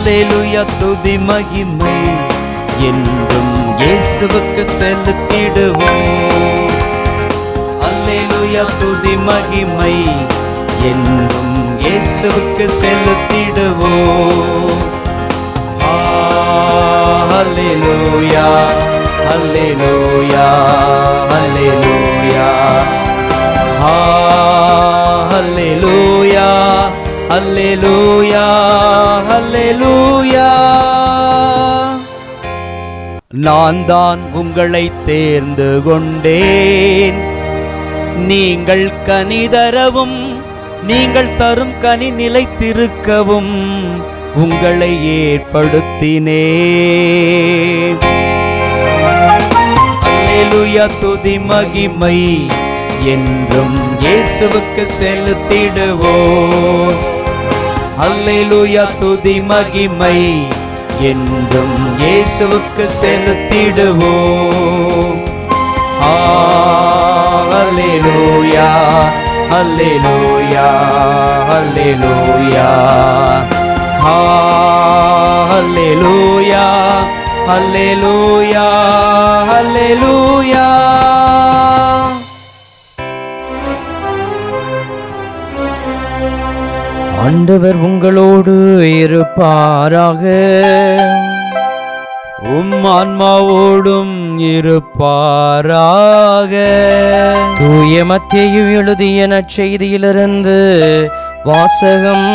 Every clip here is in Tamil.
அல்லேலூயா துதி மகிமை என்றும் இயேசுவுக்கு செலுத்திடுவோம் அல்லேலூயா துதி மகிமை என்றும் இயேசுவுக்கு செலுத்திடுவோம் ஆ, அல்லேலூயா அல்லேலூயா அல்லேலூயா ஆ, அல்லேலூயா அல்லேலூயா அல்லேலூயா நான் தான் உங்களை தேர்ந்து கொண்டேன் நீங்கள் கனிதரவும் நீங்கள் தரும் கனி நிலைத்திருக்கவும் உங்களை ஏற்படுத்தினேன் அல்லேலூயா துதி மகிமை என்றும் இயேசுவுக்கு செலுத்திடுவோம் அல்லேலூயா துதி மகிமை என்றும் இயேசுவுக்கு செலுத்திடுவோம் ஆ, அல்லேலூயா அல்லேலூயா அல்லேலூயா ஆ, அல்லேலூயா அல்லேலூயா அல்லேலூயா ஆண்டவர் உங்களோடு இருப்பாராக உம் ஆன்மாவோடும் இருப்பாராக தூய மத்தேயு எழுதிய நற்செய்தியிலிருந்து வாசகம்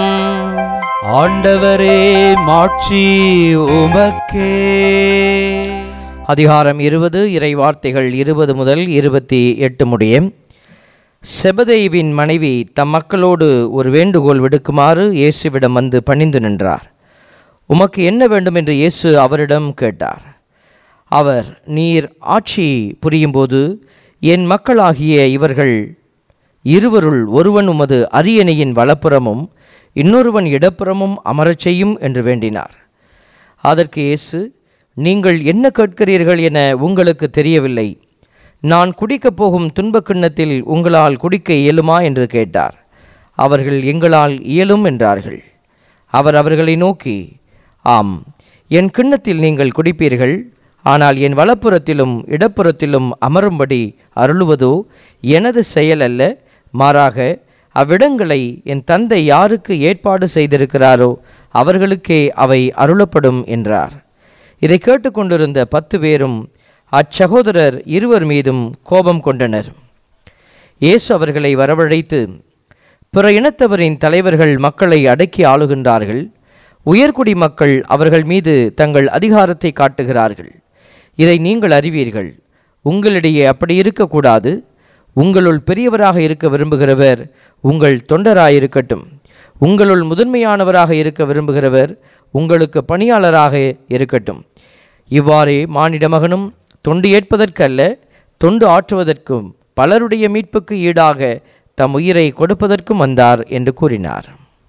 ஆண்டவரே மாட்சி உமக்கே அதிகாரம் இருபது இறை வார்த்தைகள் இருபது முதல் இருபத்தி எட்டு முடிய செபதேவின் மனைவி தம் மக்களோடு ஒரு வேண்டுகோள் விடுக்குமாறு இயேசுவிடம் வந்து பணிந்து நின்றார் உமக்கு என்ன வேண்டும் என்று இயேசு அவரிடம் கேட்டார் அவர் நீர் ஆட்சி புரியும்போது என் மக்களாகிய இவர்கள் இருவருள் ஒருவன் உமது அரியணையின் வலப்புறமும் இன்னொருவன் இடப்புறமும் அமரச் செய்யும் என்று வேண்டினார் அதற்கு இயேசு நீங்கள் என்ன கேட்கிறீர்கள் என உங்களுக்கு தெரியவில்லை நான் குடிக்கப் போகும் துன்பக் கிண்ணத்தில் உங்களால் குடிக்க இயலுமா என்று கேட்டார் அவர்கள் எங்களால் இயலும் என்றார்கள் அவர் அவர்களை நோக்கி ஆம் என் கிண்ணத்தில் நீங்கள் குடிப்பீர்கள் ஆனால் என் வலப்புறத்திலும் இடப்புறத்திலும் அமரும்படி அருளுவதோ எனது செயல் அல்ல மாறாக அவ்விடங்களை என் தந்தை யாருக்கு ஏற்பாடு செய்திருக்கிறாரோ அவர்களுக்கே அவை அருளப்படும் என்றார் இதை கேட்டுக்கொண்டிருந்த பத்து பேரும் அச்சகோதரர் இருவர் மீதும் கோபம் கொண்டனர் இயேசு அவர்களை வரவழைத்து பிற இனத்தவரின் தலைவர்கள் மக்களை அடக்கி ஆளுகின்றார்கள் உயர்குடி மக்கள் அவர்கள் மீது தங்கள் அதிகாரத்தை காட்டுகிறார்கள் இதை நீங்கள் அறிவீர்கள் உங்களிடையே அப்படி இருக்கக்கூடாது உங்களுள் பெரியவராக இருக்க விரும்புகிறவர் உங்கள் தொண்டராயிருக்கட்டும் உங்களுள் முதன்மையானவராக இருக்க விரும்புகிறவர் உங்களுக்கு பணியாளராக இருக்கட்டும் இவ்வாறே மானிட மகனும் தொண்டு ஏற்பதற்கு அல்ல தொண்டு ஆற்றுவதற்கும் பலருடைய மீட்புக்கு ஈடாக தம் உயிரை கொடுப்பதற்கும் வந்தார் என்று கூறினார்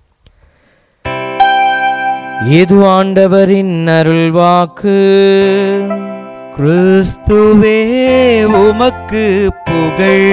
ஏது ஆண்டவரின் அருள்வாக்கு கிறிஸ்துவே உமக்கு புகழ்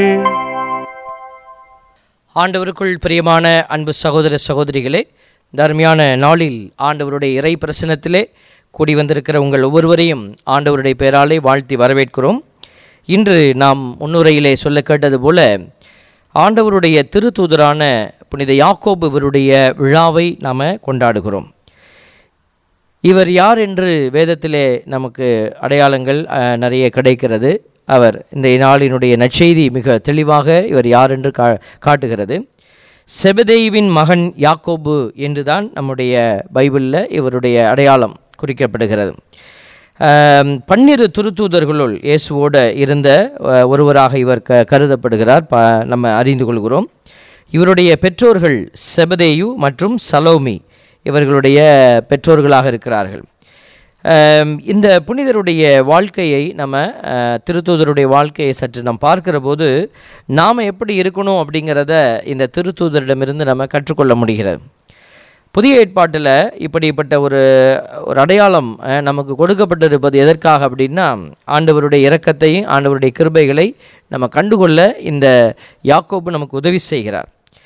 ஆண்டவருக்குள் பிரியமான அன்பு சகோதர சகோதரிகளே இந்த அருமையான நாளில் ஆண்டவருடைய இறை பிரசனத்திலே கூடி வந்திருக்கிற உங்கள் ஒவ்வொருவரையும் ஆண்டவருடைய பெயராலே வாழ்த்தி வரவேற்கிறோம் இன்று நாம் முன்னுரையிலே சொல்ல கேட்டது போல ஆண்டவருடைய திருத்தூதரான புனித யாக்கோபு இவருடைய விழாவை நாம் கொண்டாடுகிறோம் இவர் யார் என்று வேதத்திலே நமக்கு அடையாளங்கள் அஹ், நிறைய கிடைக்கிறது அவர் இந்த நாளினுடைய நற்செய்தி மிக தெளிவாக இவர் யார் என்று கா காட்டுகிறது செபதேயுவின் மகன் யாக்கோபு என்றுதான் நம்முடைய பைபிளில் இவருடைய அடையாளம் குறிக்கப்படுகிறது ஆம், பன்னிரு துருத்தூதர்களுள் இயேசுவோட இருந்த அஹ், ஒருவராக இவர் க கருதப்படுகிறார் ப நம்ம அறிந்து கொள்கிறோம் இவருடைய பெற்றோர்கள் செபதேயு மற்றும் சலோமி இவர்களுடைய பெற்றோர்களாக இருக்கிறார்கள் ஆம், இந்த புனிதருடைய வாழ்க்கையை நம்ம அஹ், திருத்தூதருடைய வாழ்க்கையை சற்று நாம் பார்க்கிற போது நாம் எப்படி இருக்கணும் அப்படிங்கிறத இந்த திருத்தூதரிடமிருந்து நம்ம கற்றுக்கொள்ள முடிகிறது புதிய ஏற்பாட்டில் இப்படிப்பட்ட ஒரு ஒரு அடையாளம் அஹ், நமக்கு கொடுக்கப்பட்டிருப்பது எதற்காக அப்படின்னா ஆண்டவருடைய இரக்கத்தையும் ஆண்டவருடைய கிருபைகளை நம்ம கண்டுகொள்ள இந்த யாக்கோபு நமக்கு உதவி செய்கிறார்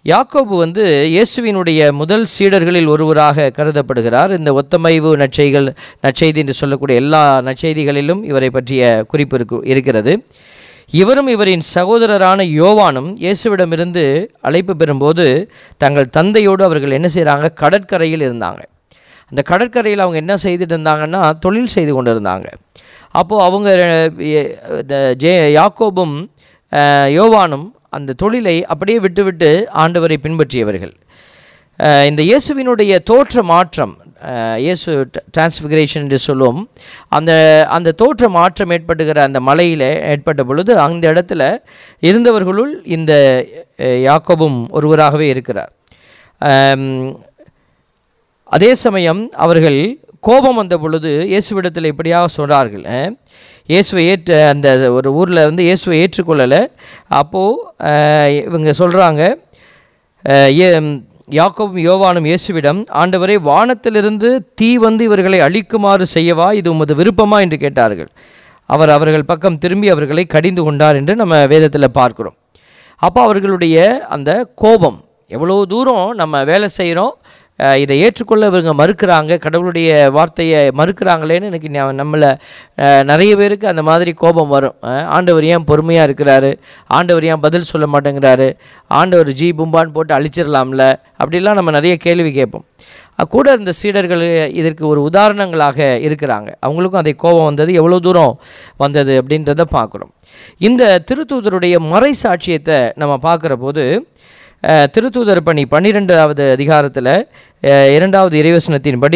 யாக்கோபு வந்து இயேசுவினுடைய முதல் சீடர்களில் ஒருவராக கருதப்படுகிறார் இந்த ஒத்தமைவு நற்செய்கள் நற்செய்தி என்று சொல்லக்கூடிய எல்லா நற்செய்திகளிலும் இவரை பற்றிய குறிப்பு இருக்கு இருக்கிறது இவரும் இவரின் சகோதரரான யோவானும் இயேசுவிடமிருந்து அழைப்பு பெறும்போது தங்கள் தந்தையோடு அவர்கள் என்ன செய்கிறாங்க கடற்கரையில் இருந்தாங்க அந்த கடற்கரையில் அவங்க என்ன செய்துட்டு இருந்தாங்கன்னா தொழில் செய்து கொண்டு இருந்தாங்க அப்போது அவங்க எ- இந்த ஜே யாக்கோபும் அஹ், யோவானும் அந்த தொழிலை அப்படியே விட்டுவிட்டு ஆண்டவரை பின்பற்றியவர்கள் அஹ், இந்த இயேசுவினுடைய தோற்ற மாற்றம் அஹ், இயேசு டிரான்ஸ்பிகரேஷன் என்று சொல்லுவோம் அந்த அந்த தோற்ற மாற்றம் ஏற்பட்டுகிற அந்த மலையில் ஏற்பட்ட பொழுது அந்த இடத்துல இருந்தவர்களுள் இந்த அஹ், யாக்கோபும் ஒருவராகவே இருக்கிறார் அம், அதே சமயம் அவர்கள் கோபம் வந்த பொழுது இயேசுவிடத்தில் இப்படியாக சொன்னார்கள் அஹ், இயேசுவை ஏற்று அந்த ஒரு ஊரில் வந்து இயேசுவை ஏற்றுக்கொள்ளலை அப்போது இவங்க சொல்கிறாங்க யாக்கோபும் யோவானும் இயேசுவிடம் ஆண்டவரே வானத்திலிருந்து தீ வந்து இவர்களை அழிக்குமாறு செய்யவா இது உமது விருப்பமா என்று கேட்டார்கள் அவர் அவர்கள் பக்கம் திரும்பி அவர்களை கடிந்து கொண்டார் என்று நம்ம வேதத்தில் பார்க்கிறோம் அப்போ அவர்களுடைய அந்த கோபம் எவ்வளோ தூரம் நம்ம வேலை செய்கிறோம் அஹ், இதை ஏற்றுக்கொள்ள இவங்க மறுக்கிறாங்க கடவுளுடைய வார்த்தையை மறுக்கிறாங்களேன்னு எனக்கு ஞா- நம்மள அஹ், நிறைய பேருக்கு அந்த மாதிரி கோபம் வரும் அஹ், ஆண்டவர் ஏன் பொறுமையாக இருக்கிறாரு ஆண்டவர் ஏன் பதில் சொல்ல மாட்டேங்கிறாரு ஆண்டவர் ஜி பும்பான்னு போட்டு அழிச்சிடலாம்ல அப்படிலாம் நம்ம நிறைய கேள்வி கேட்போம் அஹ், கூட இந்த சீடர்கள் இதற்கு ஒரு உதாரணங்களாக இருக்கிறாங்க அவங்களுக்கும் அதை கோபம் வந்தது எவ்வளோ தூரம் வந்தது அப்படின்றத பார்க்குறோம் இந்த திருத்தூதருடைய மறை சாட்சியத்தை நம்ம பார்க்குற போது அஹ், திருத்தூதர் பணி பன்னிரெண்டாவது அதிகாரத்தில் இரண்டாவது இறைவசனத்தின்படி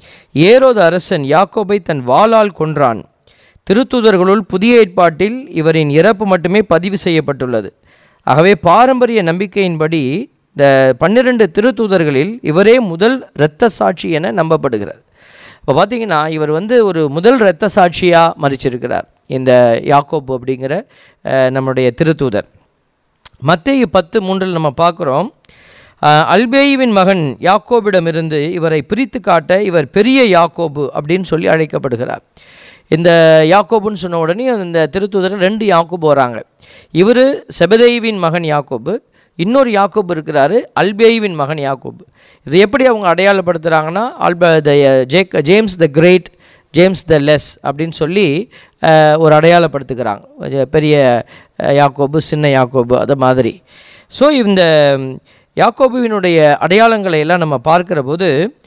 ஏரோது அரசன் யாக்கோபை தன் வாளால் கொன்றான் திருத்தூதர்களுள் புதிய ஏற்பாட்டில் இவரின் இறப்பு மட்டுமே பதிவு செய்யப்பட்டுள்ளது ஆகவே பாரம்பரிய நம்பிக்கையின்படி இந்த பன்னிரண்டு திருத்தூதர்களில் இவரே முதல் இரத்த சாட்சி என நம்பப்படுகிறது இப்போ பார்த்தீங்கன்னா இவர் வந்து ஒரு முதல் இரத்த சாட்சியாக மறிச்சிருக்கிறார் இந்த யாக்கோப்பு அப்படிங்கிற அஹ், நம்முடைய திருத்தூதர் மத்தேயு பத்து மூன்றில் நம்ம பார்க்குறோம் அஹ், அல்பேயுவின் மகன் யாக்கோபிடமிருந்து இவரை பிரித்து காட்ட இவர் பெரிய யாக்கோபு அப்படின்னு சொல்லி அழைக்கப்படுகிறார் இந்த யாக்கோபுன்னு சொன்ன உடனே இந்த திருத்தூதர் ரெண்டு யாக்கோபு வராங்க இவர் செபதேயுவின் மகன் யாக்கோபு இன்னொரு யாக்கோபு இருக்கிறாரு அல்பேயுவின் மகன் யாக்கோபு இது எப்படி அவங்க அடையாளப்படுத்துகிறாங்கன்னா ஆல்ப the Jake James the great James the less அப்படின்னு சொல்லி அஹ், ஒரு அடையாளப்படுத்துகிறாங்க கொஞ்சம் பெரிய அஹ், யாக்கோபு சின்ன யாக்கோபு அது மாதிரி ஸோ இந்த யாக்கோபுவினுடைய அடையாளங்களை எல்லாம் நம்ம பார்க்கிற போது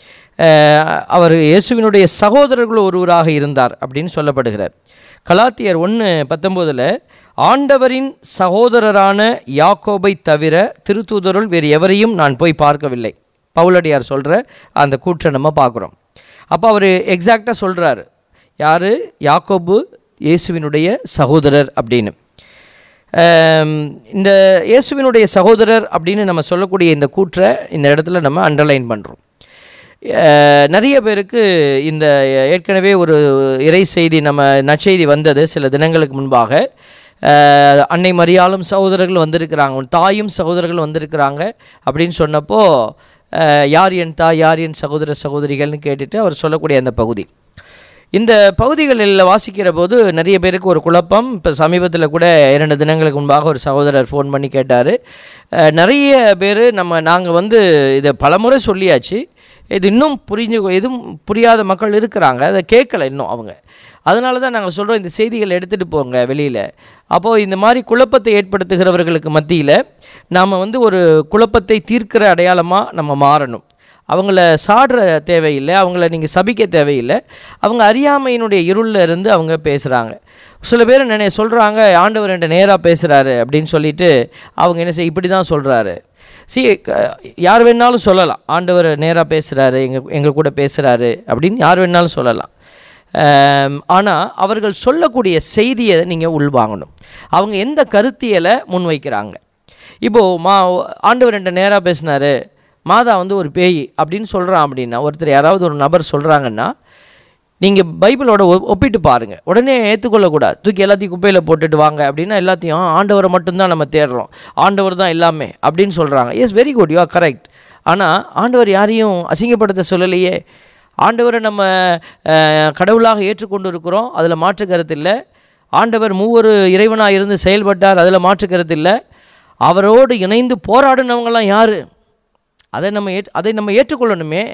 அஹ், அவர் இயேசுவினுடைய சகோதரர்கள் ஒருவராக இருந்தார் அப்படின்னு சொல்லப்படுகிறார் கலாத்தியர் ஒன்று பத்தொம்போதில் ஆண்டவரின் சகோதரரான யாக்கோபை தவிர திருத்தூதருள் வேறு எவரையும் நான் போய் பார்க்கவில்லை பவுலடியார் சொல்கிற அந்த கூற்றை நம்ம பார்க்குறோம் அப்போ அவர் எக்ஸாக்டாக சொல்கிறாரு யார் யாக்கோபு இயேசுவினுடைய சகோதரர் அப்படின்னு ஆம், இந்த இயேசுவினுடைய சகோதரர் அப்படின்னு நம்ம சொல்லக்கூடிய இந்த கூற்றை இந்த இடத்துல நம்ம அண்டர்லைன் பண்ணுறோம் நிறைய பேருக்கு இந்த ஏற்கனவே ஒரு இறை செய்தி நம்ம நற்செய்தி வந்தது சில தினங்களுக்கு முன்பாக அஹ், அன்னை மரியாளும் சகோதரர்கள் வந்திருக்கிறாங்க உன் தாயும் சகோதரர்கள் வந்திருக்கிறாங்க அப்படின்னு சொன்னப்போ அஹ், யார் என் தாய் யார் என் சகோதர சகோதரிகள்னு கேட்டுட்டு அவர் சொல்லக்கூடிய அந்த பகுதி இந்த பகுதிகளில் வாசிக்கிற போது நிறைய பேருக்கு ஒரு குழப்பம் இப்போ சமீபத்தில் கூட இரண்டு தினங்களுக்கு முன்பாக ஒரு சகோதரர் ஃபோன் பண்ணி கேட்டார் நிறைய பேர் நம்ம நாங்கள் வந்து இதை பலமுறை சொல்லியாச்சு இது இன்னும் புரிஞ்சு எதுவும் புரியாத மக்கள் இருக்கிறாங்க அதை கேட்கல இன்னும் அவங்க அதனால தான் நாங்கள் சொல்கிறோம் இந்த செய்திகளை எடுத்துகிட்டு போங்க வெளியில் அப்போது இந்த மாதிரி குழப்பத்தை ஏற்படுத்துகிறவர்களுக்கு மத்தியில் நாம் வந்து ஒரு குழப்பத்தை தீர்க்கிற அடையாளமாக நம்ம மாறணும் அவங்கள சாடுற தேவையில்லை அவங்கள நீங்கள் சபிக்க தேவையில்லை அவங்க அறியாமையினுடைய இருளில் இருந்து அவங்க பேசுகிறாங்க சில பேர் நினை சொல்கிறாங்க ஆண்டவர் என்கிட்ட நேராக பேசுகிறாரு அப்படின்னு சொல்லிட்டு அவங்க என்ன செய்ய இப்படி தான் சொல்கிறாரு சி யார் வேணாலும் சொல்லலாம் ஆண்டவர் நேராக பேசுகிறாரு எங்கள் எங்கள் கூட பேசுகிறாரு அப்படின்னு யார் வேணாலும் சொல்லலாம் ஆனால் அவர்கள் சொல்லக்கூடிய செய்தியை நீங்கள் உள்வாங்கணும் அவங்க எந்த கருத்தியலை முன்வைக்கிறாங்க இப்போது மா ஆண்டவர் என்கிட்ட நேராக பேசினாரு மாதா வந்து ஒரு பேய் அப்படின்னு சொல்கிறான் அப்படின்னா ஒருத்தர் யாராவது ஒரு நபர் சொல்கிறாங்கன்னா நீங்கள் பைபிளோட ஒ- ஒப்பிட்டு பாருங்கள் உடனே ஏற்றுக்கொள்ளக்கூடாது தூக்கி எல்லாத்தையும் குப்பையில் போட்டுட்டு வாங்க அப்படின்னா எல்லாத்தையும் "ஆ, ஆண்டவரை மட்டும்தான் நம்ம தேடுறோம் ஆண்டவர் தான் எல்லாமே அப்படின்னு சொல்கிறாங்க yes very good you are correct ஆனால் ஆண்டவர் யாரையும் அசிங்கப்படுத்த சொல்லலையே ஆண்டவரை நம்ம அஹ், கடவுளாக ஏற்றுக்கொண்டு இருக்கிறோம் அதில் மாற்று கருத்து இல்லை ஆண்டவர் மூவொரு இறைவனாக இருந்து செயல்பட்டார் அதில் மாற்று கருத்து இல்லை அவரோடு இணைந்து போராடினவங்கலாம் யார் அதை நம்ம ஏற்று அதை நம்ம ஏற்றுக்கொள்ளணுமே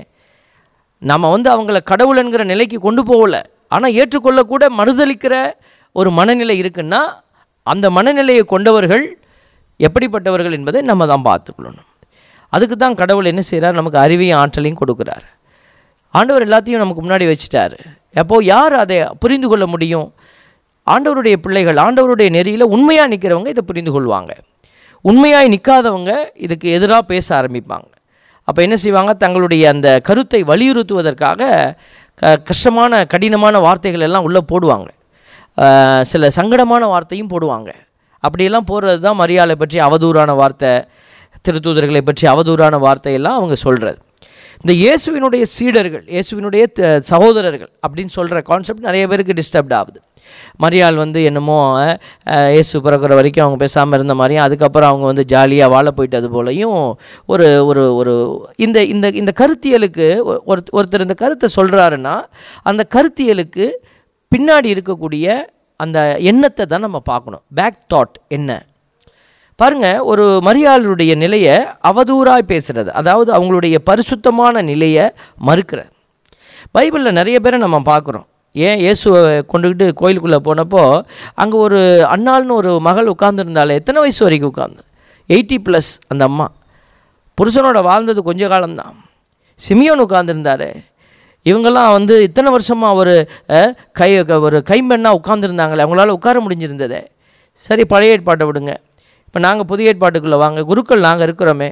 நம்ம வந்து அவங்கள கடவுள் என்கிற நிலைக்கு கொண்டு போகல ஆனால் ஏற்றுக்கொள்ளக்கூட மறுதளிக்கிற ஒரு மனநிலை இருக்குன்னா அந்த மனநிலையை கொண்டவர்கள் எப்படிப்பட்டவர்கள் என்பதை நம்ம தான் பார்த்துக்கொள்ளணும் அதுக்கு தான் கடவுள் என்ன செய்கிறார் நமக்கு அறிவையும் ஆற்றலையும் கொடுக்குறார் ஆண்டவர் எல்லாத்தையும் நமக்கு முன்னாடி வச்சுட்டார் அப்போது யார் அதை புரிந்து கொள்ள முடியும் ஆண்டவருடைய பிள்ளைகள் ஆண்டவருடைய நெறியில் உண்மையாக நிற்கிறவங்க இதை புரிந்து கொள்வாங்க உண்மையாய் நிற்காதவங்க இதுக்கு எதிராக பேச ஆரம்பிப்பாங்க அப்போ என்ன செய்வாங்க தங்களுடைய அந்த கருத்தை வலியுறுத்துவதற்காக க கஷ்டமான கடினமான வார்த்தைகள் எல்லாம் உள்ளே போடுவாங்க ஆஹ் சில சங்கடமான வார்த்தையும் போடுவாங்க அப்படியெல்லாம் போடுறது தான் மரியாதை பற்றி அவதூறான வார்த்தை திருத்தூதர்களை பற்றி அவதூறான வார்த்தையெல்லாம் அவங்க சொல்கிறது இந்த இயேசுவினுடைய சீடர்கள் இயேசுவினுடைய த- சகோதரர்கள் அப்படின்னு சொல்கிற கான்செப்ட் நிறைய பேருக்கு டிஸ்டர்ப்ட் ஆகுது மரியாள் வந்து என்னமோ அஹ், இயேசு பிறக்கிற வரைக்கும் அவங்க பேசாமல் இருந்த மாதிரியும் அதுக்கப்புறம் அவங்க வந்து ஜாலியாக வாழ போயிட்டது போலையும் ஒரு ஒரு ஒரு இந்த இந்த இந்த கருத்தியலுக்கு ஒ- ஒரு ஒருத்தர் இந்த கருத்தை சொல்கிறாருன்னா அந்த கருத்தியலுக்கு பின்னாடி இருக்கக்கூடிய அந்த எண்ணத்தை தான் நம்ம பார்க்கணும் பேக் தாட் என்ன பாருங்க ஒரு மரியாளுடைய நிலையை அவதூறாய் பேசுறது அதாவது அவங்களுடைய பரிசுத்தமான நிலையை மறுக்கிறது பைபிளில் நிறைய பேரை நம்ம பார்க்குறோம் ஏன் இயேசுவை கொண்டுக்கிட்டு கோயிலுக்குள்ளே போனப்போ அங்கே ஒரு அண்ணாள்னு ஒரு மகள் உட்காந்துருந்தாலே எத்தனை வயசு வரைக்கும் உட்காந்து எயிட்டி ப்ளஸ் அந்த அம்மா புருஷனோட வாழ்ந்தது கொஞ்ச காலம்தான் சிமியோன் உட்காந்துருந்தாரு இவங்கெல்லாம் வந்து இத்தனை வருஷமாக ஒரு அஹ், கை ஒரு கைம்பெண்ணாக உட்காந்துருந்தாங்களே அவங்களால உட்கார முடிஞ்சிருந்ததே சரி பழைய ஏற்பாட்டை விடுங்க இப்போ நாங்கள் புதிய ஏற்பாட்டுக்குள்ளே வாங்க குருக்கள் நாங்கள் இருக்கிறோமே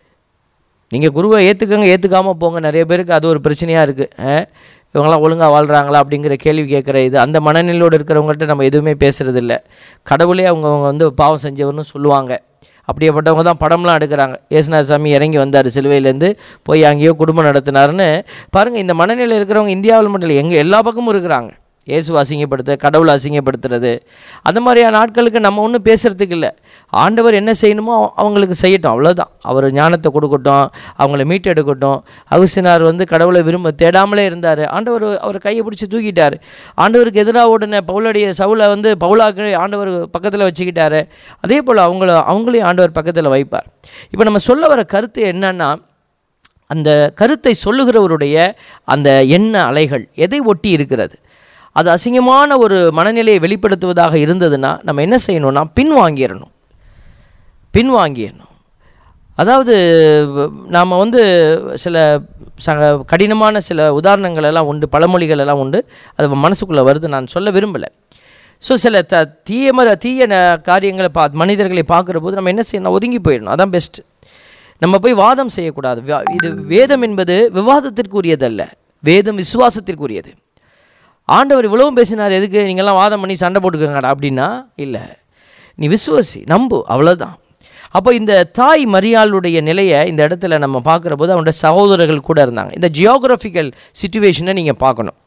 நீங்கள் குருவை ஏற்றுக்கங்க ஏற்றுக்காமல் போங்க நிறைய பேருக்கு அது ஒரு பிரச்சனையாக இருக்குது இவங்களாம் ஒழுங்காக வாழ்கிறாங்களா அப்படிங்கிற கேள்வி கேட்குற இது அந்த மனநிலையோடு இருக்கிறவங்கள்ட்ட நம்ம எதுவுமே பேசுகிறதில்ல கடவுளே அவங்க அவங்க வந்து பாவம் செஞ்சவர்னு சொல்லுவாங்க அப்படியேப்பட்டவங்க தான் படம்லாம் எடுக்கிறாங்க ஏசுநாத சாமி இறங்கி வந்தார் சிலுவையிலேருந்து போய் அங்கேயோ குடும்பம் நடத்தினாருன்னு பாருங்கள் இந்த மனநிலை இருக்கிறவங்க இந்தியாவில் மட்டும் இல்லை எங்கே எல்லா பக்கமும் இருக்கிறாங்க இயேசு அசிங்கப்படுத்த கடவுளை அசிங்கப்படுத்துறது அந்த மாதிரியான ஆட்களுக்கு நம்ம ஒன்றும் பேசுகிறதுக்கு இல்லை ஆண்டவர் என்ன செய்யணுமோ அவ- அவங்களுக்கு செய்யட்டும் அவ்வளோதான் அவர் ஞானத்தை கொடுக்கட்டும் அவங்கள மீட்டெடுக்கட்டும் அகுசினார் வந்து கடவுளை விரும்ப தேடாமலே இருந்தார் ஆண்டவர் அவர் கையை பிடிச்சி தூக்கிட்டார் ஆண்டவருக்கு எதிராக ஓடின பவுலுடைய சவுலை வந்து பவுலாக்கு ஆண்டவர் பக்கத்தில் வச்சுக்கிட்டாரு அதே போல் அவங்கள அவங்களையும் ஆண்டவர் பக்கத்தில் வைப்பார் இப்போ நம்ம சொல்ல வர கருத்து என்னன்னா அந்த கருத்தை சொல்லுகிறவருடைய அந்த எண்ண அலைகள் எதை ஒட்டி இருக்கிறது அது அசிங்கமான ஒரு மனநிலையை வெளிப்படுத்துவதாக இருந்ததுன்னா நம்ம என்ன செய்யணும்னா பின்வாங்கிடணும் பின்வாங்கிடணும் அதாவது நாம் வந்து சில ச கடினமான சில உதாரணங்கள் எல்லாம் உண்டு பழமொழிகள் எல்லாம் உண்டு அது மனசுக்குள்ளே வருது நான் சொல்ல விரும்பலை ஸோ சில த தீய மர தீய ந- காரியங்களை பா மனிதர்களை பார்க்குற போது நம்ம என்ன செய்யணும் ஒதுங்கி போயிடணும் அதான் பெஸ்ட்டு நம்ம போய் வாதம் செய்யக்கூடாது வா- இது வேதம் என்பது விவாதத்திற்குரியதல்ல வேதம் விசுவாசத்திற்குரியது ஆண்டவர் இவ்வளவும் பேசினார் எதுக்கு நீங்கள்லாம் வாதம் பண்ணி சண்டை போட்டுக்கங்கடா அப்படின்னா இல்லை நீ விசுவாசி நம்பு அவ்வளோதான் அப்போ இந்த தாய் மரியாளுடைய நிலையை இந்த இடத்துல நம்ம பார்க்குற போது அவனோட சகோதரர்கள் கூட இருந்தாங்க இந்த ஜியோகிராஃபிக்கல் சுச்சுவேஷனை நீங்கள் பார்க்கணும்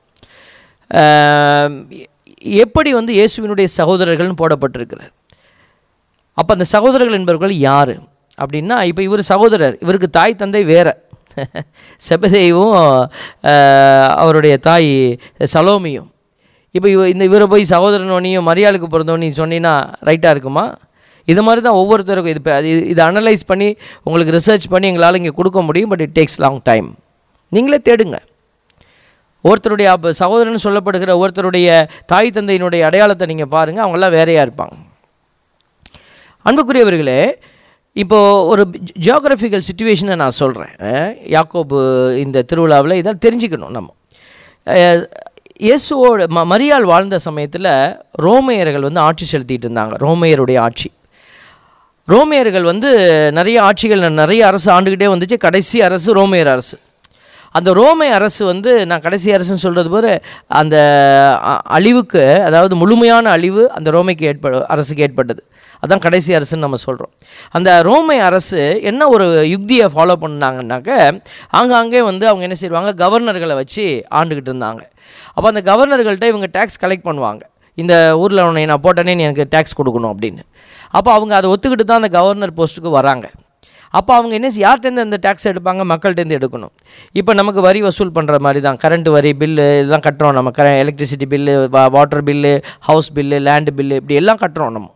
ஆம், எப்படி வந்து இயேசுவினுடைய சகோதரர்கள்னு போடப்பட்டிருக்கிறது அப்போ அந்த சகோதரர்கள் என்பவர்கள் யார் அப்படின்னா இப்போ இவர் சகோதரர் இவருக்கு தாய் தந்தை வேற செபதேவும் ஆஹ், அவருடைய தாய் சலோமியும் இப்போ இவ இந்த இவரை போய் சகோதரனோனையும் மரியாளுக்கு பிறந்தோனையும் சொன்னீங்கன்னா ரைட்டாக இருக்குமா இது மாதிரி தான் ஒவ்வொருத்தருக்கும் இது இப்ப அது இது அனலைஸ் பண்ணி உங்களுக்கு ரிசர்ச் பண்ணி எங்களால் இங்கே கொடுக்க முடியும் but it takes long time நீங்களே தேடுங்க ஒருத்தருடைய அப்ப சகோதரன் சொல்லப்படுகிற ஒருத்தருடைய தாய் தந்தையினுடைய அடையாளத்தை நீங்கள் பாருங்கள் அவங்கெல்லாம் வேறையாக இருப்பாங்க அன்புக்குரியவர்களே இப்போது ஒரு ஜியோகிராஃபிக்கல் சுச்சுவேஷனை நான் சொல்கிறேன் யாக்கோபு இந்த திருவிழாவில் இதெல்லாம் தெரிஞ்சுக்கணும் நம்ம அஹ், இயேசுவோட ம மரியாள் வாழ்ந்த சமயத்தில் ரோமையர்கள் வந்து ஆட்சி செலுத்திட்டு இருந்தாங்க ரோமையருடைய ஆட்சி ரோமையர்கள் வந்து நிறைய ஆட்சிகள் நிறைய அரசு ஆண்டுக்கிட்டே வந்துச்சு கடைசி அரசு ரோமையர் அரசு அந்த ரோமை அரசு வந்து நான் கடைசி அரசுன்னு சொல்கிறது போல அந்த அ- அழிவுக்கு அதாவது முழுமையான அழிவு அந்த ரோமைக்கு ஏற்ப அரசுக்கு ஏற்பட்டது அதான் கடைசி அரசுன்னு நம்ம சொல்கிறோம் அந்த ரோமை அரசு என்ன ஒரு யுக்தியை ஃபாலோ பண்ணாங்கன்னாக்க ஆங்காங்கே வந்து அவங்க என்ன செய்வாங்க கவர்னர்களை வச்சு ஆண்டுக்கிட்டு இருந்தாங்க அப்போ அந்த கவர்னர்கள்ட்ட இவங்க டேக்ஸ் கலெக்ட் பண்ணுவாங்க இந்த ஊரில் உன்னை நான் போட்டேனே நீ எனக்கு டேக்ஸ் கொடுக்கணும் அப்படின்னு அப்போ அவங்க அதை ஒத்துக்கிட்டு தான் அந்த கவர்னர் போஸ்ட்டுக்கு வராங்க அப்போ அவங்க என்ன செய்- யார்கிட்டேருந்து அந்த டேக்ஸ் எடுப்பாங்க மக்கள்கிட்டேருந்து எடுக்கணும் இப்போ நமக்கு வரி வசூல் பண்ணுற மாதிரி தான் கரண்ட் வரி பில்லு இதெல்லாம் கட்டுறோம் நம்ம கர electricity bill water bill house bill land bill இப்படி எல்லாம் கட்டுறோம் நம்ம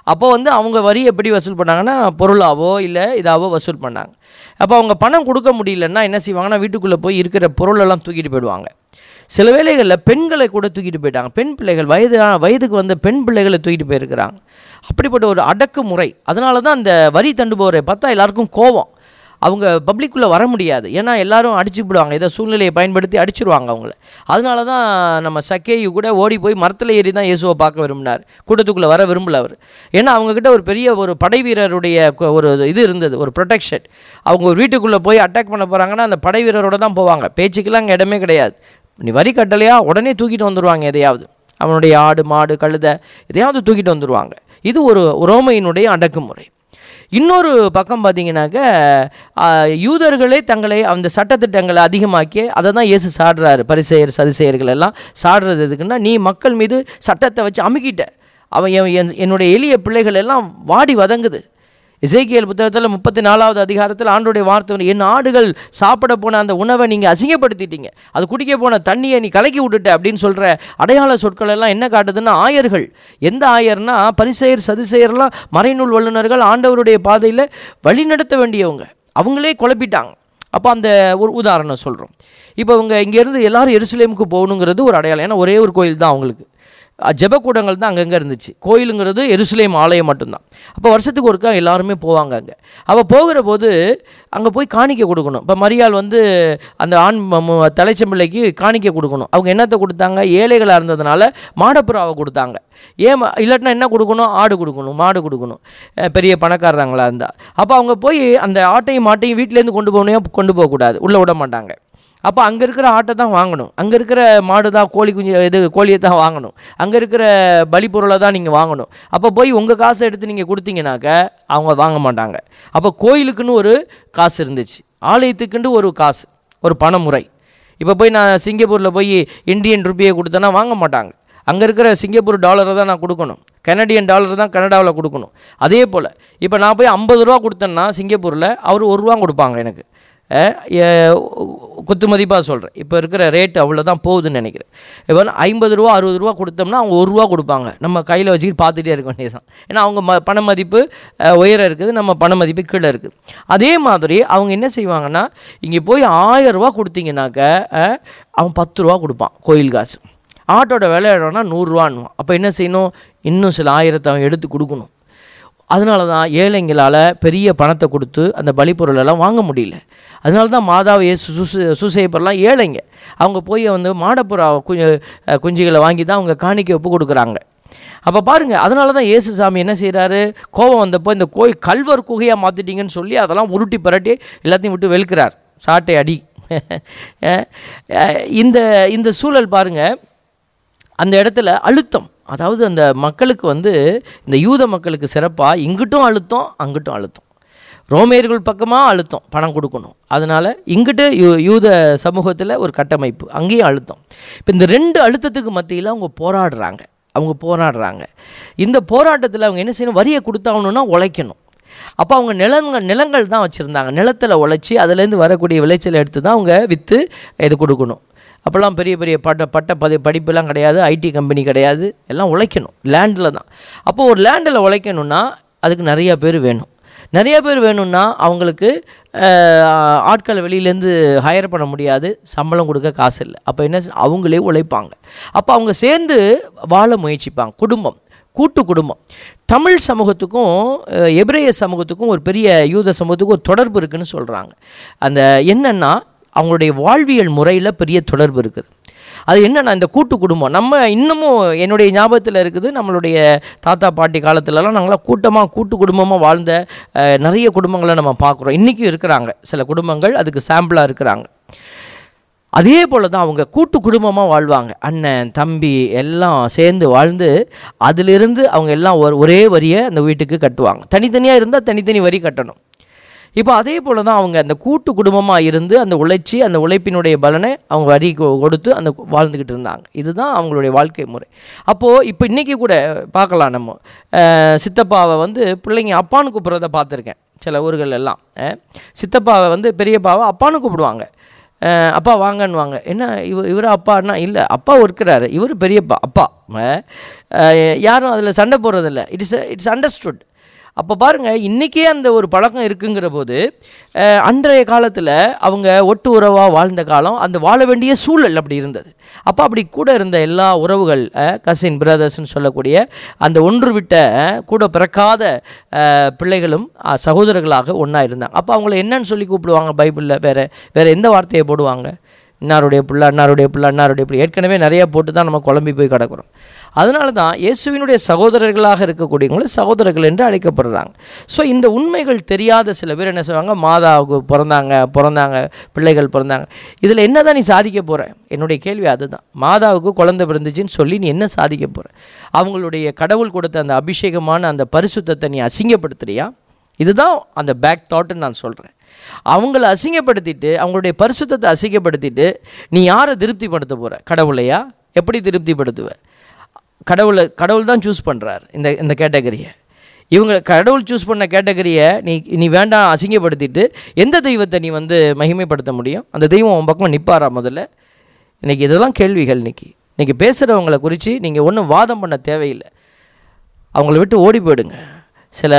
அப்போ வந்து அவங்க வரி எப்படி வசூல் பண்ணாங்கன்னா பொருளாவோ இல்லை இதாவோ வசூல் பண்ணாங்க அப்போ அவங்க பணம் கொடுக்க முடியலன்னா என்ன செய்வாங்கன்னா வீட்டுக்குள்ளே போய் இருக்கிற பொருளெல்லாம் தூக்கிட்டு போயிடுவாங்க சில வேளைகளில் பெண்களை கூட தூக்கிட்டு போயிட்டாங்க பெண் பிள்ளைகள் வயது வயதுக்கு வந்த பெண் பிள்ளைகளை தூக்கிட்டு போயிருக்கிறாங்க அப்படிப்பட்ட ஒரு அடக்குமுறை அதனால தான் அந்த வரி தண்டுபவரை பார்த்தா எல்லாருக்கும் கோபம் அவங்க பப்ளிக்குள்ளே வர முடியாது ஏன்னா எல்லாரும் அடிச்சு விடுவாங்க ஏதோ சூழ்நிலையை பயன்படுத்தி அடிச்சிருவாங்க அவங்கள அதனால தான் நம்ம சக்கேயு கூட ஓடி போய் மரத்தில் ஏறி தான் இயேசுவை பார்க்க விரும்பினார் கூட்டத்துக்குள்ளே வர விரும்பல அவர் ஏன்னா அவங்கக்கிட்ட ஒரு பெரிய ஒரு படை வீரருடைய கொ- ஒரு இது இருந்தது ஒரு ப்ரொடெக்ஷன் அவங்க ஒரு வீட்டுக்குள்ளே போய் அட்டாக் பண்ண போகிறாங்கன்னா அந்த படை வீரரோட தான் போவாங்க பேச்சுக்கெல்லாம் அங்கே இடமே கிடையாது நீ வரி கட்டலையா உடனே தூக்கிட்டு வந்துடுவாங்க எதையாவது அவனுடைய ஆடு மாடு கழுதை எதையாவது தூக்கிட்டு வந்துடுவாங்க இது ஒரு ரோமையினுடைய அடக்குமுறை இன்னொரு பக்கம் பார்த்தீங்கன்னாக்க ஆ, யூதர்களே தங்களை அந்த சட்டத்திட்டங்களை அதிகமாக்கி அதை தான் இயேசு சாடுறாரு பரிசெயர் சதிசெயர்கள் எல்லாம் சாடுறது எதுக்குன்னா நீ மக்கள் மீது சட்டத்தை வச்சு அமுக்கிட்ட அவன் என் என்- என்னுடைய எளிய பிள்ளைகள் எல்லாம் வாடி வதங்குது இசைக்கியல் புத்தகத்தில் முப்பத்தி நாலாவது அதிகாரத்தில் ஆண்டுடைய வார்த்தை வந்து, என் ஆடுகள் சாப்பிட போன அந்த உணவை நீங்கள் அசிங்கப்படுத்திட்டீங்க அது குடிக்க போன தண்ணியை நீ கலக்கி விட்டுட்ட அப்படின்னு சொல்கிற அடையாள சொற்கள் எல்லாம் என்ன காட்டுதுன்னா ஆயர்கள் எந்த ஆயர்னா பரிசெயர் சதிசெயர்லாம் மறைநூல் வல்லுநர்கள் ஆண்டவருடைய பாதையில் வழிநடத்த வேண்டியவங்க அவங்களே குழப்பிட்டாங்க அப்போ அந்த ஒரு உதாரணம் சொல்கிறோம் இப்போ இவங்க இங்கேருந்து எல்லாரும் எருசலேமுக்கு போகணுங்கிறது ஒரு அடையாளம் ஏன்னா ஒரே ஒரு கோயில் தான் அவங்களுக்கு அஹ் ஜெபக்கூடங்கள் தான் அங்கங்கே இருந்துச்சு கோயிலுங்கிறது எருசலேம் ஆலயம் மட்டும்தான் அப்போ வருஷத்துக்கு ஒருக்கா எல்லாருமே போவாங்க அங்கே அப்போ போகிற போது அங்கே போய் காணிக்கை கொடுக்கணும் இப்போ மரியாள் வந்து அந்த ஆண் ம- மு- தலைச்சம்பிள்ளைக்கு காணிக்கை கொடுக்கணும் அவங்க என்னத்தை கொடுத்தாங்க ஏழைகளாக இருந்ததுனால மாடப்புறாவை கொடுத்தாங்க ஏன் ம- இல்லாட்டினா என்ன கொடுக்கணும் ஆடு கொடுக்கணும் மாடு கொடுக்கணும் அஹ் பெரிய பணக்காரங்களா இருந்தால் அப்போ அவங்க போய் அந்த ஆட்டையும் மாட்டையும் வீட்டிலேருந்து கொண்டு போகணும் கொண்டு போகக்கூடாது உள்ளே விட மாட்டாங்க அப்போ அங்கே இருக்கிற ஆட்டை தான் வாங்கணும் அங்கே இருக்கிற மாடு தான் கோழி குஞ்சு இது கோழியை தான் வாங்கணும் அங்கே இருக்கிற பலி பொருளை தான் நீங்கள் வாங்கணும் அப்போ போய் உங்கள் காசை எடுத்து நீங்கள் கொடுத்தீங்கனாக்க அவங்க வாங்க மாட்டாங்க அப்போ கோயிலுக்குன்னு ஒரு காசு இருந்துச்சு ஆலயத்துக்குன்னு ஒரு காசு ஒரு பணமுறை இப்போ போய் நான் சிங்கப்பூரில் போய் இந்தியன் ருப்பியை கொடுத்தேன்னா வாங்க மாட்டாங்க அங்கே இருக்கிற சிங்கப்பூர் டாலரை தான் நான் கொடுக்கணும் கனடியன் டாலர் தான் கனடாவில் கொடுக்கணும் அதே போல் இப்போ நான் போய் ஐம்பது ரூபா கொடுத்தேன்னா சிங்கப்பூரில் அவர் ஒரு ரூபா கொடுப்பாங்க எனக்கு அஹ் எ- குத்து மதிப்பாக சொல்கிறேன் இப்போ இருக்கிற ரேட் அவ்வளோ தான் போகுதுன்னு நினைக்கிறேன் இப்போ ஐம்பது ரூபா அறுபது ரூபா கொடுத்தோம்னா அவங்க ஒரு ரூபா கொடுப்பாங்க நம்ம கையில் வச்சுக்கிட்டு பார்த்துட்டே இருக்க வேண்டியதுதான் ஏன்னா அவங்க ம பண மதிப்பு அஹ், உயரம் இருக்குது நம்ம பண மதிப்பு கீழே இருக்குது அதே மாதிரி அவங்க என்ன செய்வாங்கன்னா இங்கே போய் ஆயிரம் ரூபா கொடுத்தீங்கன்னாக்க அஹ், அவன் பத்து ரூபா கொடுப்பான் கோயில் காசு ஆட்டோட விலை இடம்னா நூறுரூவான்னுவான் அப்போ என்ன செய்யணும் இன்னும் சில ஆயிரத்தை அவன் எடுத்து கொடுக்கணும் அதனால தான் ஏழைங்களால் பெரிய பணத்தை கொடுத்து அந்த பலிப்பொருள் எல்லாம் வாங்க முடியல அதனால தான் மாதாவை இயேசு சுசு சுசைப்பெல்லாம் ஏழைங்க அவங்க போய் வந்து மாடப்புறா குஞ்சு அஹ் குஞ்சுகளை வாங்கி தான் அவங்க காணிக்கை ஒப்பு கொடுக்குறாங்க அப்போ பாருங்கள் அதனால தான் இயேசு சாமி என்ன செய்கிறாரு கோபம் வந்தப்போ இந்த கோயில் கல்வர் குகையாக மாற்றிட்டீங்கன்னு சொல்லி அதெல்லாம் உருட்டி பரட்டி எல்லாத்தையும் விட்டு வெளுக்கிறார் சாட்டை அடி அஹ் அஹ் இந்த இந்த சூழல் பாருங்கள் அந்த இடத்துல அழுத்தம் அதாவது அந்த மக்களுக்கு வந்து இந்த யூத மக்களுக்கு சிறப்பாக இங்கிட்டும் அழுத்தம் அங்கிட்டும் அழுத்தம் ரோமையர்கள் பக்கமாக அழுத்தம் பணம் கொடுக்கணும் அதனால் இங்கிட்டு யூ யூத சமூகத்தில் ஒரு கட்டமைப்பு அங்கேயும் அழுத்தம் இப்போ இந்த ரெண்டு அழுத்தத்துக்கு மத்தியில் அவங்க போராடுறாங்க அவங்க போராடுறாங்க இந்த போராட்டத்தில் அவங்க என்ன செய்யணும் வரியை கொடுத்தாகணுன்னா உழைக்கணும் அப்போ அவங்க நிலங்கள் நிலங்கள் தான் வச்சுருந்தாங்க நிலத்தில் உழைச்சி அதுலேருந்து வரக்கூடிய விளைச்சலை எடுத்து தான் அவங்க விற்று இது கொடுக்கணும் அப்போல்லாம் பெரிய பெரிய பட்ட பட்ட பதி படிப்புலாம் கிடையாது ஐடி கம்பெனி கிடையாது எல்லாம் உழைக்கணும் லேண்டில் தான் அப்போ ஒரு லேண்டில் உழைக்கணும்னா அதுக்கு நிறையா பேர் வேணும் நிறைய பேர் வேணும்னா அவங்களுக்கு அஹ், ஆட்களை வெளியிலேருந்து ஹையர் பண்ண முடியாது சம்பளம் கொடுக்க காசு இல்லை அப்போ என்ன செய்- அவங்களே உழைப்பாங்க அப்போ அவங்க சேர்ந்து வாழ முயற்சிப்பாங்க குடும்பம் கூட்டு குடும்பம் தமிழ் சமூகத்துக்கும் அஹ், எபிரேய சமூகத்துக்கும் ஒரு பெரிய யூத சமூகத்துக்கும் ஒரு தொடர்பு இருக்குன்னு சொல்கிறாங்க அந்த என்னென்னா அவங்களுடைய வாழ்வியல் முறையில் பெரிய தொடர்பு இருக்குது அது என்னன்னா இந்த கூட்டு குடும்பம் நம்ம இன்னமும் என்னுடைய ஞாபகத்தில் இருக்குது நம்மளுடைய தாத்தா பாட்டி காலத்துலலாம் நாங்களாம் கூட்டமாக கூட்டு குடும்பமாக வாழ்ந்த அஹ், நிறைய குடும்பங்களை நம்ம பார்க்குறோம் இன்றைக்கும் இருக்கிறாங்க சில குடும்பங்கள் அதுக்கு சாம்பிளாக இருக்கிறாங்க அதே போல் தான் அவங்க கூட்டு குடும்பமாக வாழ்வாங்க அண்ணன் தம்பி எல்லாம் சேர்ந்து வாழ்ந்து அதிலிருந்து அவங்க எல்லாம் ஒரு ஒரே வரியை அந்த வீட்டுக்கு கட்டுவாங்க தனித்தனியாக இருந்தால் தனித்தனி வரி கட்டணும் இப்போ அதே போல் தான் அவங்க அந்த கூட்டு குடும்பமாக இருந்து அந்த உழைச்சி அந்த உழைப்பினுடைய பலனை அவங்க வரி கொ- கொடுத்து அந்த வாழ்ந்துக்கிட்டு இருந்தாங்க இதுதான் அவங்களுடைய வாழ்க்கை முறை அப்போது இப்போ இன்றைக்கி கூட பார்க்கலாம் நம்ம அஹ், சித்தப்பாவை வந்து பிள்ளைங்க அப்பான்னு கூப்பிட்றத பார்த்துருக்கேன் சில ஊர்கள் எல்லாம் அஹ், சித்தப்பாவை வந்து பெரியப்பாவை அப்பான்னு கூப்பிடுவாங்க அஹ் அப்பா வாங்கன்னுவாங்க என்ன இவ இவர் அப்பான்னா இல்லை அப்பா இருக்கிறாரு இவர் பெரியப்பா அப்பா அஹ், யாரும் அதில் சண்டை போடுறதில்ல இட்ஸ் இட்ஸ் அண்டர்ஸ்டுட் அப்போ பாருங்கள் இன்றைக்கே அந்த ஒரு பழக்கம் இருக்குங்கிற போது அஹ், அன்றைய காலத்தில் அவங்க ஒட்டு உறவாக வாழ்ந்த காலம் அந்த வாழ வேண்டிய சூழல் அப்படி இருந்தது அப்போ அப்படி கூட இருந்த எல்லா உறவுகள் கசின் பிரதர்ஸ்னு சொல்லக்கூடிய அந்த ஒன்று விட்ட அஹ், கூட பிறக்காத அஹ், பிள்ளைகளும் அஹ், சகோதரர்களாக ஒன்றா இருந்தாங்க அப்போ அவங்கள என்னன்னு சொல்லி கூப்பிடுவாங்க பைபிளில் வேறு வேறு எந்த வார்த்தையை போடுவாங்க இன்னாருடைய பிள்ளை அன்னாருடைய பிள்ளை அன்னாருடைய பிள்ளை ஏற்கனவே நிறைய போட்டு தான் நம்ம குழம்பி போய் கிடக்குறோம் அதனால தான் இயேசுவினுடைய சகோதரர்களாக இருக்கக்கூடியவங்கள சகோதரர்கள் என்று அழைக்கப்படுறாங்க ஸோ இந்த உண்மைகள் தெரியாத சில பேர் என்ன சொல்லுவாங்க மாதாவுக்கு பிறந்தாங்க பிறந்தாங்க பிள்ளைகள் பிறந்தாங்க இதில் என்ன தான் நீ சாதிக்க போகிற என்னுடைய கேள்வி அதுதான் மாதாவுக்கு குழந்தை பிறந்துச்சுன்னு சொல்லி நீ என்ன சாதிக்க போகிற அவங்களுடைய கடவுள் கொடுத்த அந்த அபிஷேகமான அந்த பரிசுத்தத்தை நீ அசிங்கப்படுத்துறியா இதுதான் அந்த பேக் தாட்டுன்னு நான் சொல்கிறேன் அவங்கள அசிங்கப்படுத்திட்டு அவங்களுடைய பரிசுத்தத்தை அசிங்கப்படுத்திட்டு நீ யாரை திருப்திப்படுத்த போகிற கடவுளையா எப்படி திருப்திப்படுத்துவ கடவுளை கடவுள் தான் சூஸ் பண்ணுறார் இந்த இந்த கேட்டகரியை இவங்க கடவுள் சூஸ் பண்ண கேட்டகரியை நீ நீ வேண்டாம் அசிங்கப்படுத்திட்டு எந்த தெய்வத்தை நீ வந்து மகிமைப்படுத்த முடியும் அந்த தெய்வம் உன் பக்கம் நிற்பாரா முதல்ல இன்றைக்கி இதெல்லாம் கேள்விகள் இன்னைக்கு இன்றைக்கி பேசுகிறவங்கள குறித்து நீங்கள் ஒன்றும் வாதம் பண்ண தேவையில்லை அவங்கள விட்டு ஓடி போயிடுங்க சில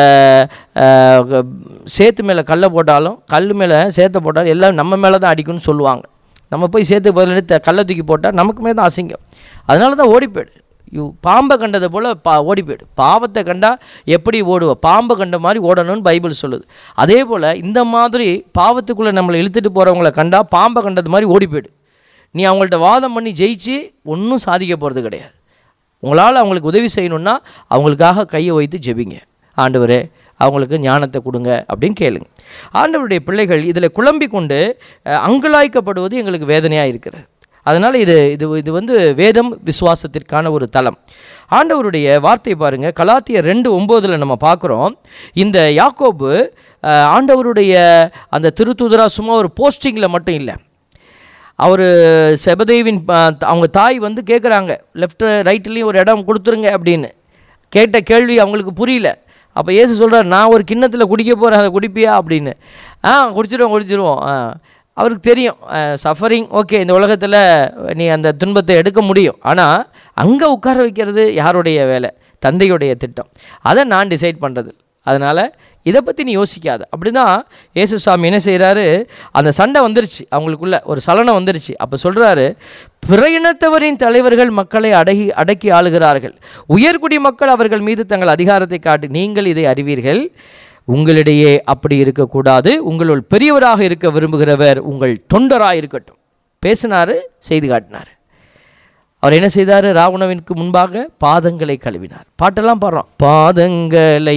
அஹ், க- சேத்து மேலே கல்லை போட்டாலும் கல் மேலே சேத்தை போட்டாலும் எல்லாம் நம்ம மேலே தான் அடிக்கும்னு சொல்லுவாங்க நம்ம போய் சேத்து பதில் த கல்லை தூக்கி போட்டால் நமக்குமே தான் அசிங்கம் அதனால தான் ஓடி போயிடு யூ பாம்பை கண்டதை போல் பா ஓடி போயிடு பாவத்தை கண்டா எப்படி ஓடுவ பாம்பை கண்ட மாதிரி ஓடணும்னு பைபிள் சொல்லுது அதே போல் இந்த மாதிரி பாவத்துக்குள்ளே நம்மளை இழுத்துட்டு போகிறவங்கள கண்டா பாம்பை கண்டது மாதிரி ஓடி போயிடு நீ அவங்கள்ட்ட வாதம் பண்ணி ஜெயிச்சு ஒன்றும் சாதிக்க போகிறது கிடையாது உங்களால் அவங்களுக்கு உதவி செய்யணும்னா அவங்களுக்காக கையை வைத்து ஜெபிங்க ஆண்டவரே அவங்களுக்கு ஞானத்தை கொடுங்க அப்படின்னு கேளுங்க ஆண்டவருடைய பிள்ளைகள் இதில் குழம்பி கொண்டு அஹ், அங்கலாய்க்கப்படுவது எங்களுக்கு வேதனையாக இருக்கிறது அதனால் இது இது இது வந்து வேதம் விசுவாசத்திற்கான ஒரு தலம் ஆண்டவருடைய வார்த்தை பாருங்க கலாத்தியர் ரெண்டு ஒம்போதில் நம்ம பார்க்குறோம் இந்த யாக்கோபு அஹ், ஆண்டவருடைய அந்த திருத்தூதரா சும்மா ஒரு போஸ்டிங்கில் மட்டும் இல்லை அவர் செபதேவின் ப- அவங்க தாய் வந்து கேட்குறாங்க லெஃப்ட் ரைட்லேயும் ஒரு இடம் கொடுத்துருங்க அப்படின்னு கேட்ட கேள்வி அவங்களுக்கு புரியல அப்போ இயேசு சொல்றார் நான் ஒரு கிண்ணத்தில் குடிக்க போகிறேன் அதை குடிப்பியா அப்படின்னு ஆ குடிச்சிருவோம் குடிச்சிருவோம் ஆ அவருக்கு தெரியும் சஃபரிங் ஓகே இந்த உலகத்தில் நீ அந்த துன்பத்தை எடுக்க முடியும் ஆனால் அங்கே உட்கார வைக்கிறது யாருடைய வேலை தந்தையுடைய திட்டம் அதை நான் டிசைட் பண்ணுறது அதனால் இதை பற்றி நீ யோசிக்காத அப்படி தான் இயேசு சாமி என்ன செய்கிறாரு அந்த சண்டை வந்துருச்சு அவங்களுக்குள்ள ஒரு சலனம் வந்துருச்சு அப்போ சொல்கிறாரு பிற இனத்தவரின் தலைவர்கள் மக்களை அடகி அடக்கி ஆளுகிறார்கள் உயர்குடி மக்கள் அவர்கள் மீது தங்கள் அதிகாரத்தை காட்டி நீங்கள் இதை அறிவீர்கள் உங்களிடையே அப்படி இருக்கக்கூடாது உங்களுள் பெரியவராக இருக்க விரும்புகிறவர் உங்கள் தொண்டராக இருக்கட்டும் பேசினாரு செய்து காட்டினார் அவர் என்ன செய்தார் ராவணவிற்கு முன்பாக பாதங்களை கழுவினார் பாட்டெல்லாம் பாடுறோம் பாதங்களை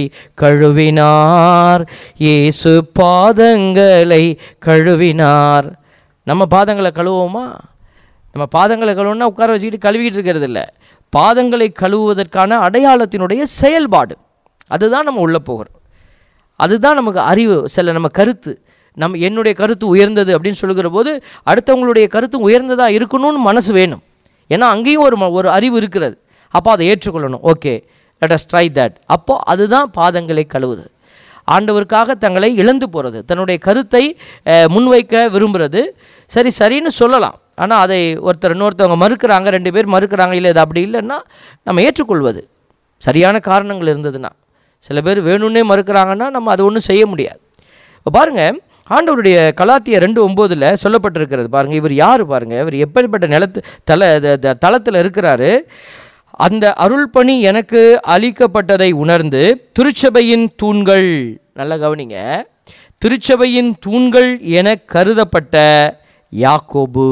கழுவினார் இயேசு பாதங்களை கழுவினார் நம்ம பாதங்களை கழுவோமா நம்ம பாதங்களை கழுவுனா உட்கார வச்சுக்கிட்டு கழுவிட்டு இருக்கிறது இல்லை பாதங்களை கழுவுவதற்கான அடையாளத்தினுடைய செயல்பாடு அதுதான் நம்ம உள்ளே போகிறோம் அதுதான் நமக்கு அறிவு சில நம்ம கருத்து நம் என்னுடைய கருத்து உயர்ந்தது அப்படின்னு சொல்லுகிற போது அடுத்தவங்களுடைய கருத்து உயர்ந்ததாக இருக்கணும்னு மனசு வேணும் ஏன்னா அங்கேயும் ஒரு ம- ஒரு அறிவு இருக்கிறது அப்போ அதை ஏற்றுக்கொள்ளணும் okay let us try that அப்போ அதுதான் பாதங்களை கழுவுது ஆண்டவருக்காக தங்களை இழந்து போகிறது தன்னுடைய கருத்தை அஹ், முன்வைக்க விரும்புகிறது சரி சரின்னு சொல்லலாம் ஆனால் அதை ஒருத்தர் இன்னொருத்தவங்க மறுக்கிறாங்க ரெண்டு பேர் மறுக்கிறாங்க இல்லை இது அப்படி இல்லைன்னா நம்ம ஏற்றுக்கொள்வது சரியான காரணங்கள் இருந்ததுன்னா சில பேர் வேணும்னே மறுக்கிறாங்கன்னா நம்ம அதை ஒன்றும் செய்ய முடியாது இப்போ பாருங்கள் ஆண்டவருடைய கலாத்திய ரெண்டு ஒம்போதில் சொல்லப்பட்டிருக்கிறது பாருங்கள் இவர் யார் பாருங்கள் இவர் எப்படிப்பட்ட நிலத்து தல த- த- தளத்தில் இருக்கிறாரு அந்த அருள் பணி எனக்கு அளிக்கப்பட்டதை உணர்ந்து திருச்சபையின் தூண்கள் நல்லா கவனிங்க திருச்சபையின் தூண்கள் என கருதப்பட்ட யாக்கோபு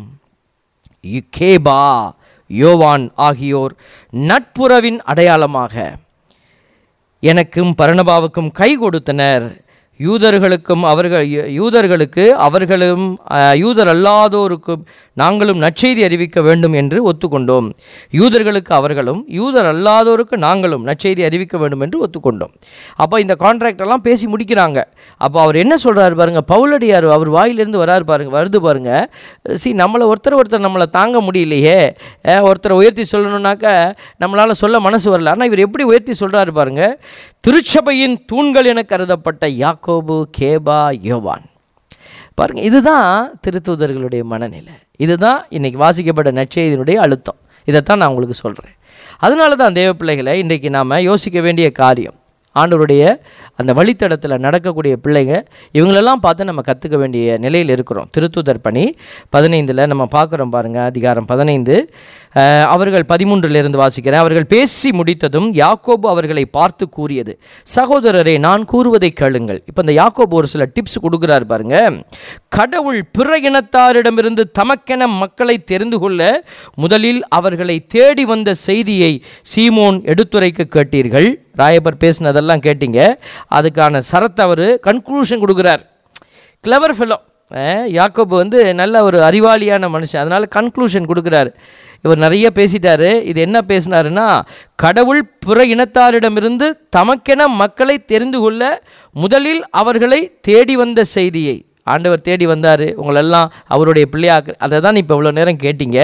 கேபா யோவான் ஆகியோர் நட்புறவின் அடையாளமாக எனக்கும் பரணபாவுக்கும் கை கொடுத்தனர் யூதர்களுக்கும் அவர்கள் யூ- யூதர்களுக்கு அவர்களும் அஹ், யூதர் அல்லாதோருக்கும் நாங்களும் நற்செய்தி அறிவிக்க வேண்டும் என்று ஒத்துக்கொண்டோம் யூதர்களுக்கு அவர்களும் யூதர் அல்லாதோருக்கு நாங்களும் நற்செய்தி அறிவிக்க வேண்டும் என்று ஒத்துக்கொண்டோம் அப்போ இந்த கான்ட்ராக்ட் எல்லாம் பேசி முடிக்கிறாங்க அப்போ அவர் என்ன சொல்றாரு பாருங்க பவுலடியார் அவர் வாயிலிருந்து வராரு பாருங்க வருது பாருங்க சி நம்மளை ஒருத்தர் ஒருத்தர் நம்மளை தாங்க முடியலையே அஹ், ஒருத்தரை உயர்த்தி சொல்லணும்னாக்க நம்மளால் சொல்ல மனசு வரல ஆனால் இவர் எப்படி உயர்த்தி சொல்றாரு பாருங்க திருச்சபையின் தூண்கள் என கருதப்பட்ட யாக்கோபு கேபா யோவான் பாருங்க இதுதான் திருத்தூதர்களுடைய மனநிலை இதுதான் இன்னைக்கு வாசிக்கப்பட்ட நற்செய்தியினுடைய அழுத்தம் இதைத்தான் நான் உங்களுக்கு சொல்கிறேன் அதனால தான் தேவ பிள்ளைகளை இன்றைக்கு நாம் யோசிக்க வேண்டிய காரியம் ஆண்டவருடைய அந்த வழித்தடத்தில் நடக்கக்கூடிய பிள்ளைங்க இவங்களெல்லாம் பார்த்து நம்ம கற்றுக்க வேண்டிய நிலையில் இருக்கிறோம் திருத்துதர் பணி பதினைந்தில் நம்ம பார்க்குறோம் பாருங்கள் அதிகாரம் பதினைந்து அஹ், அவர்கள் பதிமூன்றிலிருந்து வாசிக்கிறேன் அவர்கள் பேசி முடித்ததும் யாக்கோபு அவர்களை பார்த்து கூறியது சகோதரரே நான் கூறுவதை கேளுங்கள் இப்போ இந்த யாக்கோபு ஒரு சில டிப்ஸ் கொடுக்குறாரு பாருங்க கடவுள் பிற இனத்தாரிடமிருந்து தமக்கென மக்களை தெரிந்து கொள்ள முதலில் அவர்களை தேடி வந்த செய்தியை சீமோன் எடுத்துரைக்க கேட்டீர்கள் ராயபர் பேசினதெல்லாம் கேட்டீங்க அதுக்கான சரத்தை அவர் கன்க்ளூஷன் கொடுக்குறார் கிளவர் ஃபெல்லோ யாக்கோபு வந்து நல்ல ஒரு அறிவாளியான மனுஷன் அதனால் கன்க்ளூஷன் கொடுக்குறாரு இவர் நிறைய பேசிட்டாரு இது என்ன பேசினாருன்னா கடவுள் பிற இனத்தாரிடமிருந்து தமக்கென மக்களை தெரிந்து கொள்ள முதலில் அவர்களை தேடி வந்த செய்தியை ஆண்டவர் தேடி வந்தார் உங்களெல்லாம் அவருடைய பிள்ளையாக்கு அதை தான் இப்போ இவ்வளோ நேரம் கேட்டீங்க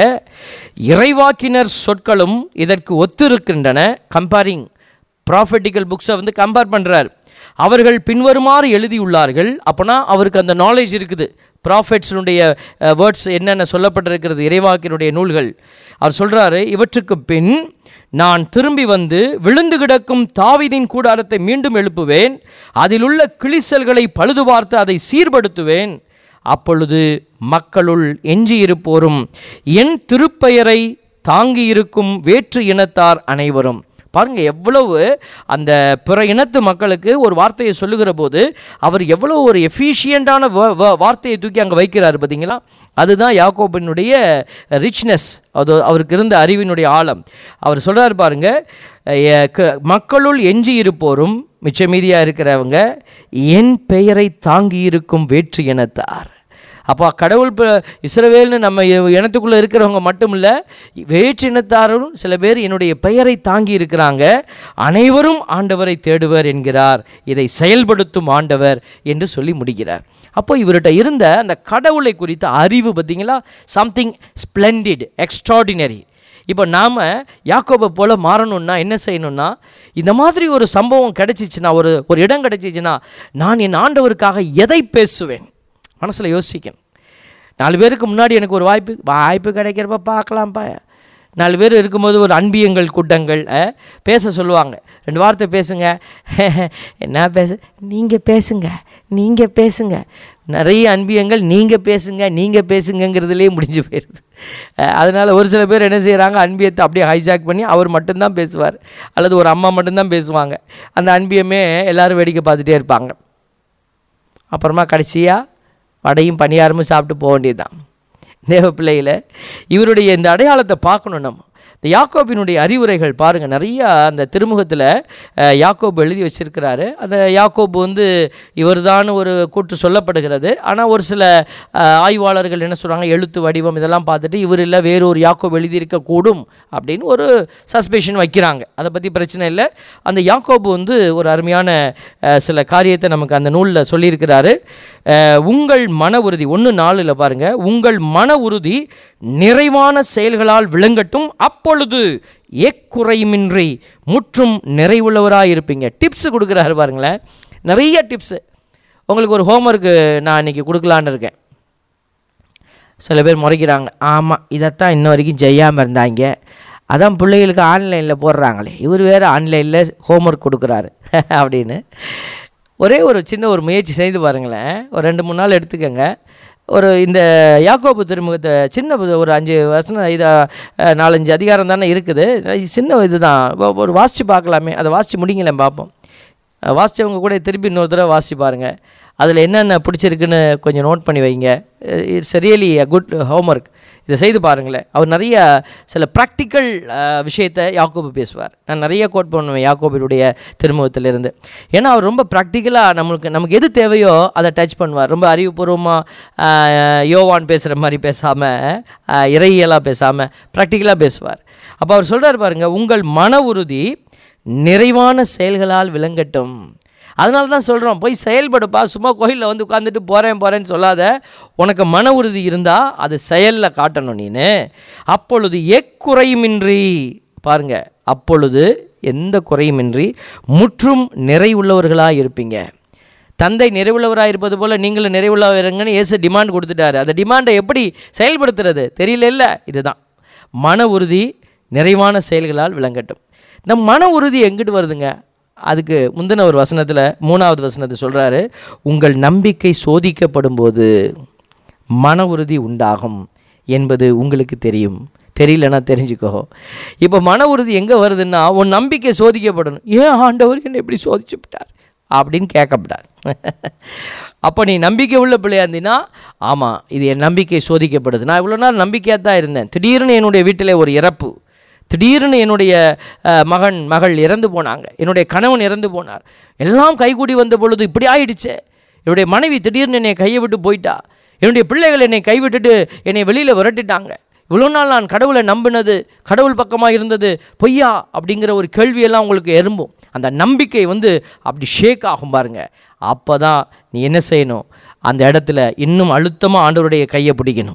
இறைவாக்கினர் சொற்களும் இதற்கு ஒத்திருக்கின்றன கம்பேரிங் ப்ராஃபட்டிக்கல் புக்ஸை வந்து கம்பேர் பண்ணுறார் அவர்கள் பின்வருமாறு எழுதியுள்ளார்கள் அப்போனா அவருக்கு அந்த நாலேஜ் இருக்குது ப்ராஃபெட்ஸினுடைய வேர்ட்ஸ் என்னென்ன சொல்லப்பட்டிருக்கிறது இறைவாக்கினுடைய நூல்கள் அவர் சொல்கிறாரு இவற்றுக்கு பின் நான் திரும்பி வந்து விழுந்து கிடக்கும் தாவீதின் கூடாரத்தை மீண்டும் எழுப்புவேன் அதிலுள்ள கிளிசல்களை பழுது பார்த்து அதை சீர்படுத்துவேன் அப்பொழுது மக்களுள் எஞ்சியிருப்போரும் என் திருப்பெயரை தாங்கியிருக்கும் வேற்று இனத்தார் அனைவரும் பாருங்க எவ்வளவு அந்த பிற இனத்து மக்களுக்கு ஒரு வார்த்தையை சொல்லுகிற போது அவர் எவ்வளோ ஒரு எஃபிஷியண்டான வார்த்தையை தூக்கி அங்கே வைக்கிறார் பார்த்தீங்களா அதுதான் யாக்கோபினுடைய ரிச்னஸ் அது அவருக்கு இருந்த அறிவினுடைய ஆழம் அவர் சொல்றாரு பாருங்க அஹ், க- மக்களுள் எஞ்சி இருப்போரும் மிச்ச மீதியாக இருக்கிறவங்க என் பெயரை தாங்கி இருக்கும் வேற்று இனத்தார் அப்போ கடவுள் ப- இஸ்ரவேல்னு நம்ம இ- இனத்துக்குள்ளே இருக்கிறவங்க மட்டும் இல்லை வேற்று இனத்தாரும் சில பேர் என்னுடைய பெயரை தாங்கி இருக்கிறாங்க அனைவரும் ஆண்டவரை தேடுவர் என்கிறார் இதை செயல்படுத்தும் ஆண்டவர் என்று சொல்லி முடிக்கிறார் அப்போ இவர்கிட்ட இருந்த அந்த கடவுளை குறித்த அறிவு பார்த்தீங்களா சம்திங் ஸ்ப்ளெண்டிட் எக்ஸ்ட்ராடினரி இப்போ நாம் யாக்கோபை போல மாறணும்னா என்ன செய்யணும்னா இந்த மாதிரி ஒரு சம்பவம் கிடைச்சிச்சுன்னா ஒரு ஒரு இடம் கிடைச்சிச்சுன்னா நான் என் ஆண்டவருக்காக எதை பேசுவேன் மனசில் யோசிக்கணும் நாலு பேருக்கு முன்னாடி எனக்கு ஒரு வாய்ப்பு வாய்ப்பு கிடைக்கிறப்ப பார்க்கலாம்ப்பா நாலு பேர் இருக்கும்போது ஒரு அன்பியங்கள் கூட்டங்கள் அஹ், பேச சொல்லுவாங்க ரெண்டு வார்த்தை பேசுங்க என்ன பேச நீங்கள் பேசுங்க நீங்கள் பேசுங்க நிறைய அன்பியங்கள் நீங்கள் பேசுங்க நீங்கள் பேசுங்கங்கிறதுலேயே முடிஞ்சு போயிடுது அஹ், அதனால ஒரு சில பேர் என்ன செய்கிறாங்க அன்பியத்தை அப்படியே ஹைஜாக் பண்ணி அவர் மட்டும்தான் பேசுவார் அல்லது ஒரு அம்மா மட்டும்தான் பேசுவாங்க அந்த அன்பியமே எல்லாரும் வேடிக்கை பார்த்துட்டே இருப்பாங்க அப்புறமா கடைசியாக வடையும் பணியாரமும் சாப்பிட்டு போக வேண்டியதுதான் தேவ பிள்ளையில் இவருடைய இந்த அடையாளத்தை பார்க்கணும் நம்ம இந்த யாக்கோபினுடைய அறிவுரைகள் பாருங்கள் நிறையா அந்த திருமுகத்தில் அஹ், யாக்கோபு எழுதி வச்சிருக்கிறாரு அந்த யாக்கோபு வந்து இவர்தான் ஒரு கூற்று சொல்லப்படுகிறது ஆனால் ஒரு சில அஹ், ஆய்வாளர்கள் என்ன சொல்கிறாங்க எழுத்து வடிவம் இதெல்லாம் பார்த்துட்டு இவர் இல்லை வேறொரு யாக்கோபு எழுதியிருக்கக்கூடும் அப்படின்னு ஒரு சஸ்பெஷன் வைக்கிறாங்க அதை பற்றி பிரச்சனை இல்லை அந்த யாக்கோபு வந்து ஒரு அருமையான அஹ், சில காரியத்தை நமக்கு அந்த நூலில் சொல்லியிருக்கிறாரு அஹ், உங்கள் மன உறுதி ஒன்று நாலில் பாருங்கள் உங்கள் மன உறுதி நிறைவான செயல்களால் விளங்கட்டும் அப்பொழுது எக்குறையுமின்றி முற்றும் நிறைவுள்ளவராக இருப்பீங்க டிப்ஸ் கொடுக்குறாரு பாருங்களேன் நிறைய டிப்ஸு உங்களுக்கு ஒரு ஹோம்ஒர்க்கு நான் இன்னைக்கு கொடுக்கலான்னு இருக்கேன் சில பேர் முறைக்கிறாங்க ஆமாம் இதைத்தான் இன்ன வரைக்கும் செய்யாமல் இருந்தாங்க அதான் பிள்ளைகளுக்கு ஆன்லைனில் போடுறாங்களே இவர் வேறு ஆன்லைனில் ஹோம்ஒர்க் கொடுக்குறாரு அப்படின்னு ஒரே ஒரு சின்ன ஒரு முயற்சி செய்து பாருங்களேன் ஒரு ரெண்டு மூணு நாள் எடுத்துக்கோங்க ஒரு இந்த யாக்கோபு திருமுகத்தை சின்ன ஒரு- ஒரு அஞ்சு வருஷம் இது அஹ், நாலஞ்சு அதிகாரம் தானே இருக்குது இது சின்ன இதுதான் ஒ- ஒரு வாசித்து பார்க்கலாமே அதை வாசித்து முடிங்களேன் பார்ப்போம் அஹ், வாசிச்சவங்க கூட திருப்பி இன்னொரு தடவை வாசித்து பாருங்கள் அதில் என்னென்ன பிடிச்சிருக்குன்னு கொஞ்சம் நோட் பண்ணி வைங்க it's really a good homework இதை செய்து பாருங்களேன் அவர் நிறைய சில ப்ராக்டிக்கல் விஷயத்தை யாக்கோபு பேசுவார் நான் நிறைய கோட் பண்ணுவேன் யாக்கோபினுடைய திருமுகத்திலிருந்து ஏன்னா அவர் ரொம்ப ப்ராக்டிக்கலாக நம்மளுக்கு நமக்கு எது தேவையோ அதை டச் பண்ணுவார் ரொம்ப அறிவுபூர்வமாக யோவான் பேசுகிற மாதிரி பேசாமல் இறையியலாக பேசாமல் ப்ராக்டிக்கலாக பேசுவார் அப்போ அவர் சொல்கிறார் பாருங்க உங்கள் மன உறுதி நிறைவான செயல்களால் விளங்கட்டும் அதனால தான் சொல்கிறோம் போய் செயல்படுப்பா சும்மா கோயிலில் வந்து உட்காந்துட்டு போகிறேன் போகிறேன்னு சொல்லாத உனக்கு மன உறுதி இருந்தால் அது செயலில் காட்டணும் நீனு அப்பொழுது எக்குறையுமின்றி பாருங்க அப்பொழுது எந்த குறையுமின்றி முற்றும் நிறைவுள்ளவர்களாக இருப்பீங்க தந்தை நிறைவுள்ளவராக இருப்பது போல் நீங்களும் நிறைவுள்ளவராக இருங்கன்னு இயேசு டிமாண்ட் கொடுத்துட்டாரு அந்த டிமாண்டை எப்படி செயல்படுத்துறது தெரியல இல்லை இதுதான் மன உறுதி நிறைவான செயல்களால் விளங்கட்டும் இந்த மன உறுதி எங்கிட்டு வருதுங்க அதுக்கு முந்தின ஒரு வசனத்தில் மூணாவது வசனத்தை சொல்கிறாரு உங்கள் நம்பிக்கை சோதிக்கப்படும் போது மன உறுதி உண்டாகும் என்பது உங்களுக்கு தெரியும் தெரியலனா தெரிஞ்சுக்கோ இப்போ மன உறுதி எங்கே வருதுன்னா உன் நம்பிக்கை சோதிக்கப்படணும் ஏன் ஆண்டவர் என்னை எப்படி சோதிச்சு விட்டார் அப்படின்னு கேட்கப்படாது அப்போ நீ நம்பிக்கை உள்ள பிள்ளையா இருந்தீங்கன்னா ஆமாம் இது என் நம்பிக்கை சோதிக்கப்படுது நான் இவ்வளோ நாள் நம்பிக்கையாக தான் இருந்தேன் திடீர்னு என்னுடைய வீட்டில் ஒரு இறப்பு திடீர்னு என்னுடைய அஹ், மகன் மகள் இறந்து போனாங்க என்னுடைய கணவன் இறந்து போனார் எல்லாம் கைகூடி வந்த பொழுது இப்படி ஆயிடுச்சே என்னுடைய மனைவி திடீர்னு என்னை கையை விட்டு போயிட்டா என்னுடைய பிள்ளைகள் என்னை கைவிட்டுட்டு என்னை வெளியில் விரட்டிட்டாங்க இவ்வளோ நாள் நான் கடவுளை நம்பினது கடவுள் பக்கமாக இருந்தது பொய்யா அப்படிங்கிற ஒரு கேள்வியெல்லாம் உங்களுக்கு எறும்பும் அந்த நம்பிக்கை வந்து அப்படி ஷேக் ஆகும் பாருங்க அப்போ தான் நீ என்ன செய்யணும் அந்த இடத்துல இன்னும் அழுத்தமாக ஆண்டவருடைய கையை பிடிக்கணும்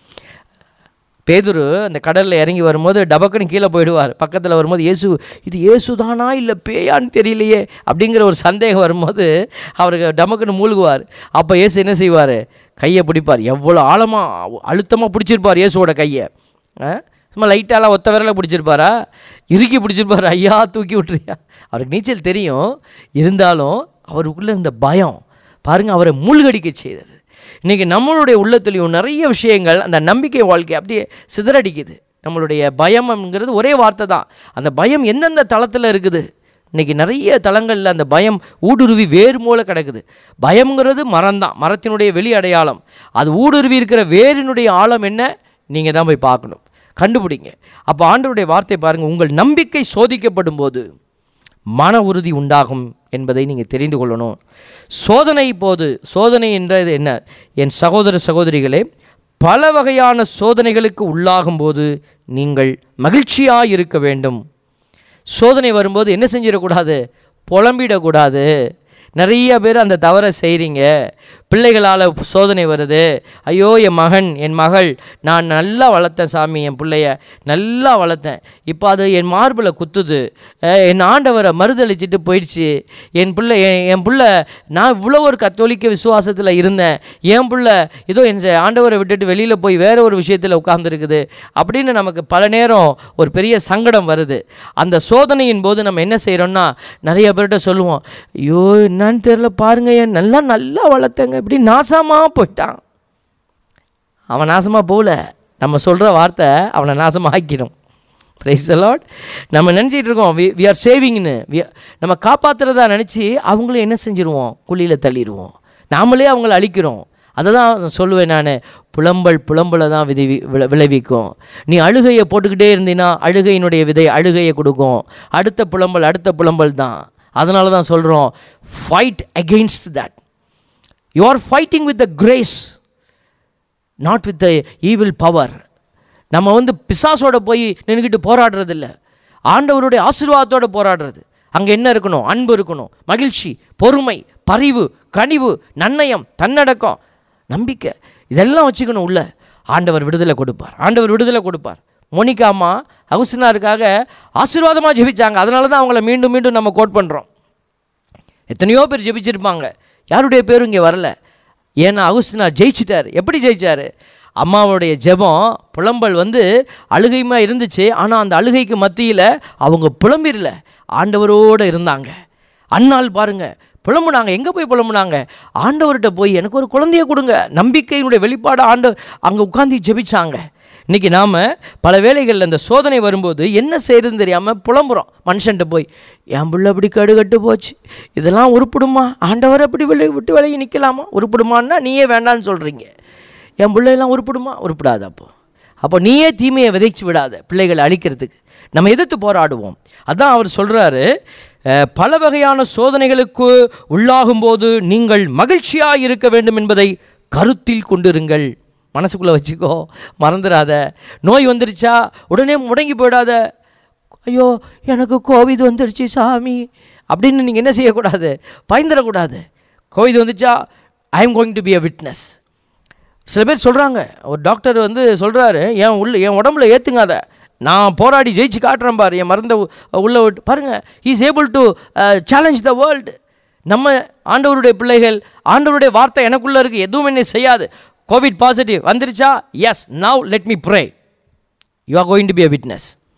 பேதுரு அந்த கடலில் இறங்கி வரும்போது டபக்குன்னு கீழே போயிடுவார் பக்கத்தில் வரும்போது இயேசு இது இயேசு தானா இல்லை பேயான்னு தெரியலையே அப்படிங்கிற ஒரு சந்தேகம் வரும்போது அவருக்கு டபக்குன்னு மூழ்குவார் அப்போ இயேசு என்ன செய்வார் கையை பிடிப்பார் எவ்வளோ ஆழமாக அழுத்தமாக பிடிச்சிருப்பார் இயேசுவோட கையை ஆ? சும்மா லைட்டாலாம் ஒத்த விரல பிடிச்சிருப்பாரா இறுக்கி பிடிச்சிருப்பார் ஐயா தூக்கி விட்டுறியா அவருக்கு நீச்சல் தெரியும் இருந்தாலும் அவருக்குள்ளே இருந்த பயம் பாருங்க அவரை மூழ்கடிக்க செய்தது இன்றைக்கி நம்மளுடைய உள்ளத்துலேயும் நிறைய விஷயங்கள் அந்த நம்பிக்கை வாழ்க்கை அப்படியே சிதறடிக்குது நம்மளுடைய பயம்ங்கிறது ஒரே வார்த்தை தான் அந்த பயம் எந்தெந்த தளத்தில் இருக்குது இன்றைக்கி நிறைய தளங்களில் அந்த பயம் ஊடுருவி வேறு மூல கிடக்குது பயம்ங்கிறது மரம் தான் மரத்தினுடைய வெளி அடையாளம் அது ஊடுருவி இருக்கிற வேரினுடைய ஆழம் என்ன நீங்கள் தான் போய் பார்க்கணும் கண்டுபிடிங்க அப்போ ஆண்டவருடைய வார்த்தை பாருங்கள் உங்கள் நம்பிக்கை சோதிக்கப்படும் போது மன உறுதி உண்டாகும் என்பதை நீங்கள் தெரிந்து கொள்ளணும் சோதனை போது சோதனை என்றது என்ன என் சகோதர சகோதரிகளே பல வகையான சோதனைகளுக்கு உள்ளாகும்போது நீங்கள் மகிழ்ச்சியாக இருக்க வேண்டும் சோதனை வரும்போது என்ன செஞ்சிடக்கூடாது புலம்பிடக்கூடாது நிறைய பேர் அந்த தவறை செய்கிறீங்க பிள்ளைகளால் சோதனை வருது ஐயோ என் மகன் என் மகள் நான் நல்லா வளர்த்தேன் சாமி என் பிள்ளைய நல்லா வளர்த்தேன் இப்போ அது என் மார்பில் குத்துது அஹ் என் ஆண்டவரை மறுதளிச்சிட்டு போயிடுச்சு என் பிள்ளை என் என் பிள்ளை நான் இவ்வளோ ஒரு கத்தோலிக்க விசுவாசத்தில் இருந்தேன் என் பிள்ளை ஏதோ என் ச- ஆண்டவரை விட்டுட்டு வெளியில் போய் வேற ஒரு விஷயத்தில் உட்கார்ந்துருக்குது அப்படின்னு நமக்கு பல நேரம் ஒரு பெரிய சங்கடம் வருது அந்த சோதனையின் போது நம்ம என்ன செய்கிறோம்னா நிறைய பேர்கிட்ட சொல்லுவோம் ஐயோ என்னன்னு தெரில பாருங்க என் நல்லா நல்லா வளர்த்தேங்க இப்படி நாசமாக போயிட்டான் அவன் நாசமாக போகல நம்ம சொல்கிற வார்த்தை அவனை நாசமாக ஆக்கிடும் பிரைஸ் த லார்ட் நம்ம நினச்சிட்டு இருக்கோம் வி வி ஆர் சேவிங்னு நம்ம காப்பாற்றுறதா நினச்சி அவங்களும் என்ன செஞ்சிருவோம் குழியில் தள்ளிடுவோம் நாமளே அவங்கள அழிக்கிறோம் அதை தான் சொல்லுவேன் நான் புலம்பல் புலம்பலை தான் விதை விளை விளைவிக்கும் நீ அழுகையை போட்டுக்கிட்டே இருந்தீன்னா அழுகையினுடைய விதை அழுகையை கொடுக்கும் அடுத்த புலம்பல் அடுத்த புலம்பல் தான் அதனால தான் சொல்கிறோம் fight against that you are fighting with the grace not with the evil power நம்ம வந்து பிசாசோட போய் நின்றுக்கிட்டு போராடுறது இல்ல ஆண்டவருடைய ஆசீர்வாதத்தோட போராடுறது அங்கே என்ன இருக்கணும் அன்பு இருக்கணும் மகிழ்ச்சி பொறுமை பரிவு கனிவு நன்னயம் தன்னடக்கம் நம்பிக்கை இதெல்லாம் வச்சுக்கணும் உள்ள ஆண்டவர் விடுதலை கொடுப்பார் ஆண்டவர் விடுதலை கொடுப்பார் மோனிகா அம்மா அகுஸ்தினாருக்காக ஆசீர்வாதமாக ஜெபிச்சாங்க அதனால தான் அவங்கள மீண்டும் மீண்டும் நம்ம கோட் பண்ணுறோம் எத்தனையோ பேர் ஜெபிச்சிருப்பாங்க யாருடைய பேரும் இங்கே வரல ஏன்னா அகுஸ்தினா ஜெயிச்சிட்டார் எப்படி ஜெயிச்சார் அம்மாவுடைய ஜெபம் புலம்பல் வந்து அழுகையுமா இருந்துச்சு ஆனால் அந்த அழுகைக்கு மத்தியில் அவங்க புலம்பிரல ஆண்டவரோடு இருந்தாங்க அண்ணாள் பாருங்க புலம்புனாங்க எங்கே போய் புலம்புனாங்க ஆண்டவர்கிட்ட போய் எனக்கு ஒரு குழந்தைய கொடுங்க நம்பிக்கையினுடைய வெளிப்பாடு ஆண்டவர் அங்கே உட்காந்து ஜெபிச்சாங்க இன்றைக்கி நாம் பல வேளைகளில் இந்த சோதனை வரும்போது என்ன செய்யறதுன்னு தெரியாமல் புலம்புறோம் மனுஷன்ட்ட போய் என் புள்ள அப்படி கடுகட்டு போச்சு இதெல்லாம் உருப்பிடுமா ஆண்டவர் அப்படி விலை விட்டு விலகி நிற்கலாமா உருப்பிடுமான்னா நீயே வேண்டான்னு சொல்கிறீங்க என் பிள்ளையெல்லாம் உருப்பிடுமா உருப்பிடாது அப்போ அப்போ நீயே தீமையை விதைச்சு விடாத பிள்ளைகளை அழிக்கிறதுக்கு நம்ம எதிர்த்து போராடுவோம் அதான் அவர் சொல்கிறாரு பல வகையான சோதனைகளுக்கு உள்ளாகும்போது நீங்கள் மகிழ்ச்சியாக இருக்க வேண்டும் என்பதை கருத்தில் கொண்டிருங்கள் மனசுக்குள்ளே வச்சுக்கோ மறந்துடாத நோய் வந்துருச்சா உடனே முடங்கி போயிடாத ஐயோ எனக்கு கோவிட் வந்துருச்சு சாமி அப்படின்னு நீங்கள் என்ன செய்யக்கூடாது பயந்துடக்கூடாது கோவிட் வந்துச்சா I am going to be a witness சில பேர் சொல்கிறாங்க ஒரு டாக்டர் வந்து சொல்கிறாரு என் உள்ள என் உடம்புல ஏற்றுங்காத நான் போராடி ஜெயிச்சு காட்டுறேன் பாரு என் மருந்த உ- உள்ள விட்டு பாருங்கள் is able to challenge the world நம்ம ஆண்டவருடைய பிள்ளைகள் ஆண்டவருடைய வார்த்தை எனக்குள்ளே இருக்குது எதுவும் என்னை செய்யாது கோவிட் பாசிட்டிவ் வந்துருச்சா yes now let me pray you are going to be a witness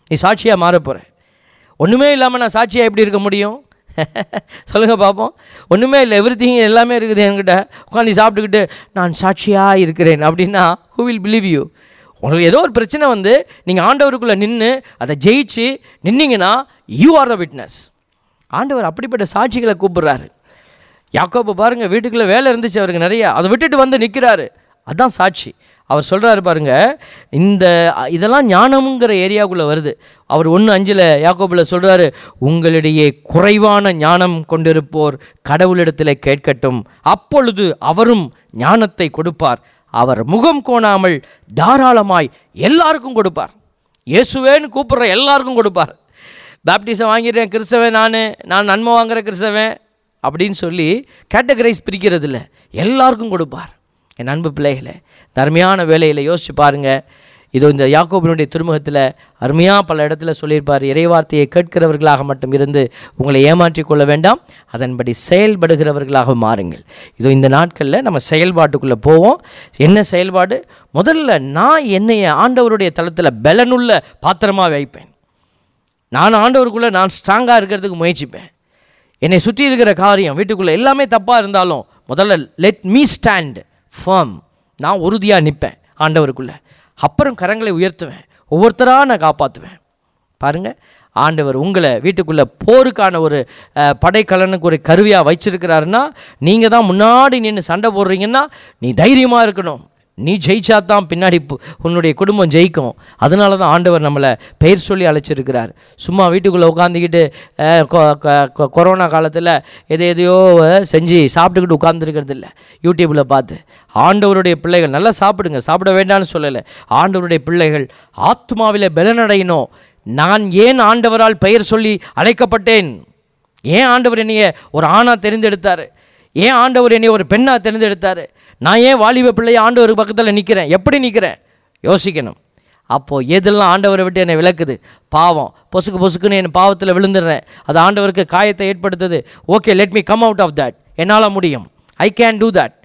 நீ சாட்சியாக மாற போகிற ஒன்றுமே இல்லாமல் நான் சாட்சியாக எப்படி இருக்க முடியும் சொல்லுங்கள் பார்ப்போம் ஒன்றுமே இல்லை எவ்ரி எல்லாமே இருக்குது என்கிட்ட உட்காந்து சாப்பிட்டுக்கிட்டு நான் சாட்சியாக இருக்கிறேன் அப்படின்னா ஹூ வில் பிலீவ் யூ உங்களுக்கு ஏதோ ஒரு பிரச்சனை வந்து நீங்கள் ஆண்டவருக்குள்ளே நின்று அதை ஜெயிச்சு நின்னீங்கன்னா யூ ஆர் த விட்னஸ் ஆண்டவர் அப்படிப்பட்ட சாட்சிகளை கூப்பிடுறாரு யாக்கோபு பாருங்க வீட்டுக்குள்ளே வேலை இருந்துச்சு அவருக்கு நிறைய அதை விட்டுட்டு வந்து நிற்கிறாரு அதான் சாட்சி அவர் சொல்கிறாரு பாருங்க இந்த இதெல்லாம் ஞானம்ங்கிற ஏரியாவுக்குள்ளே வருது அவர் ஒன்று அஞ்சில் யாக்கோபில் சொல்கிறாரு உங்களிடையே குறைவான ஞானம் கொண்டிருப்போர் கடவுளிடத்தில் கேட்கட்டும் அப்பொழுது அவரும் ஞானத்தை கொடுப்பார் அவர் முகம் கோணாமல் தாராளமாய் எல்லாருக்கும் கொடுப்பார் இயேசுவேன்னு கூப்பிட்ற எல்லாருக்கும் கொடுப்பார் பேப்டிசம் வாங்கிடுறேன் கிறிஸ்தவன் நான் நான் நன்மை வாங்குற கிறிஸ்தவன் அப்படின்னு சொல்லி கேட்டகரைஸ் பிரிக்கிறது இல்லை எல்லாருக்கும் கொடுப்பார் என் அன்பு பிள்ளைகளை தர்மையான வேலையில் யோசிச்சு பாருங்கள் இது இந்த யாக்கோபினுடைய திருமுகத்தில் அருமையாக பல இடத்துல சொல்லியிருப்பார் இறைவார்த்தையை கேட்கிறவர்களாக மட்டும் இருந்து உங்களை ஏமாற்றிக் கொள்ள வேண்டாம் அதன்படி செயல்படுகிறவர்களாக மாறுங்கள் இதோ இந்த நாட்களில் நம்ம செயல்பாட்டுக்குள்ளே போவோம் என்ன செயல்பாடு முதல்ல நான் என்னைய ஆண்டவருடைய தளத்தில் பலனுள்ள பாத்திரமாக வைப்பேன் நான் ஆண்டவருக்குள்ளே நான் ஸ்ட்ராங்காக இருக்கிறதுக்கு முயற்சிப்பேன் என்னை சுற்றி இருக்கிற காரியம் வீட்டுக்குள்ளே எல்லாமே தப்பாக இருந்தாலும் முதல்ல லெட் மீ ஸ்டாண்ட் ஃபர்ம் நான் உறுதியாக நிற்பேன் ஆண்டவருக்குள்ளே அப்புறம் கரங்களை உயர்த்துவேன் ஒவ்வொருத்தராக நான் காப்பாற்றுவேன் பாருங்கள் ஆண்டவர் உங்களை வீட்டுக்குள்ளே போருக்கான ஒரு அஹ், படைக்கலனுக்கு ஒரு கருவியாக வச்சிருக்கிறாருன்னா நீங்கள் தான் முன்னாடி நின்று சண்டை போடுறீங்கன்னா நீ தைரியமாக இருக்கணும் நீ ஜெயிச்சா தான் பின்னாடி பு- உன்னுடைய குடும்பம் ஜெயிக்கும் அதனால தான் ஆண்டவர் நம்மளை பெயர் சொல்லி அழைச்சிருக்கிறார் சும்மா வீட்டுக்குள்ளே உட்காந்துக்கிட்டு அஹ், கொ- கொ- கொ- கொரோனா காலத்தில் எதை எதையோ அஹ், செஞ்சு சாப்பிட்டுக்கிட்டு உட்காந்துருக்கிறது இல்லை யூடியூப்பில் பார்த்து ஆண்டவருடைய பிள்ளைகள் நல்லா சாப்பிடுங்க சாப்பிட வேண்டாம்னு சொல்லலை ஆண்டவருடைய பிள்ளைகள் ஆத்மாவிலே பலனடையணும் நான் ஏன் ஆண்டவரால் பெயர் சொல்லி அழைக்கப்பட்டேன் ஏன் ஆண்டவர் என்னைய ஒரு ஆணா தெரிந்தெடுத்தார் ஏன் ஆண்டவர் என்னைய ஒரு பெண்ணா தெரிந்தெடுத்தார் நான் ஏன் வாலிப பிள்ளைய ஆண்டவர் பக்கத்தில் நிற்கிறேன் எப்படி நிற்கிறேன் யோசிக்கணும் அப்போது எதெல்லாம் ஆண்டவரை விட்டு என்னை விளக்குது பாவம் பொசுக்கு பொசுக்குன்னு என் பாவத்தில் விழுந்துடுறேன் அது ஆண்டவருக்கு காயத்தை ஏற்படுத்துது okay let me come out of that என்னால் முடியும் ஐ கேன் டூ தட்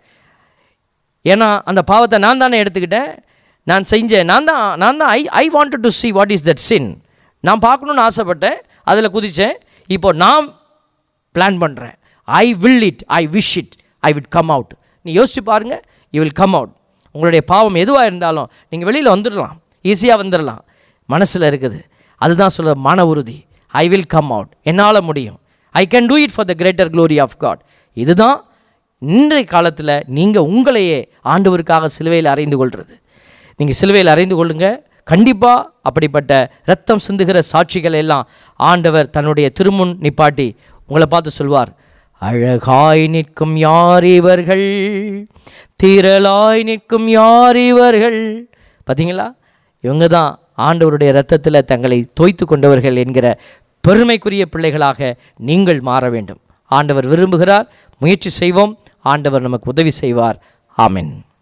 ஏன்னா அந்த பாவத்தை நான் தானே எடுத்துக்கிட்டேன் நான் செஞ்சேன் நான் தான் நான் தான் I I wanted to see what is that sin நான் பார்க்கணுன்னு ஆசைப்பட்டேன் அதில் குதித்தேன் இப்போ நான் பிளான் பண்ணுறேன் I will it I wish it I will come out நீ யோசிச்சு பாருங்கள் யூ வில் கம் அவுட் உங்களுடைய பாவம் எதுவாக இருந்தாலும் நீங்கள் வெளியில் வந்துடலாம் ஈஸியாக வந்துடலாம் மனசில் இருக்குது அதுதான் சொல்ல மன உறுதி ஐ வில் கம் அவுட் என்னால் முடியும் I can do it for the greater glory of God இதுதான் இன்றைய காலத்தில் நீங்கள் உங்களையே ஆண்டவருக்காக சிலுவையில் அறைந்து கொள்வது நீங்கள் சிலுவையில் அறைந்து கொள்ளுங்க கண்டிப்பாக அப்படிப்பட்ட ரத்தம் சிந்துகிற சாட்சிகள் எல்லாம் ஆண்டவர் தன்னுடைய திருமுன் நிப்பாட்டி உங்களை பார்த்து சொல்வார் அழகாய் நிற்கும் யார் இவர்கள் திரளாய் நிற்கும் யார் இவர்கள் பார்த்தீங்களா இவங்க தான் ஆண்டவருடைய இரத்தத்தில் தங்களை தோய்த்து கொண்டவர்கள் என்கிற பெருமைக்குரிய பிள்ளைகளாக நீங்கள் மாற வேண்டும் ஆண்டவர் விரும்புகிறார் முயற்சி செய்வோம் ஆண்டவர் நமக்கு உதவி செய்வார் ஆமென்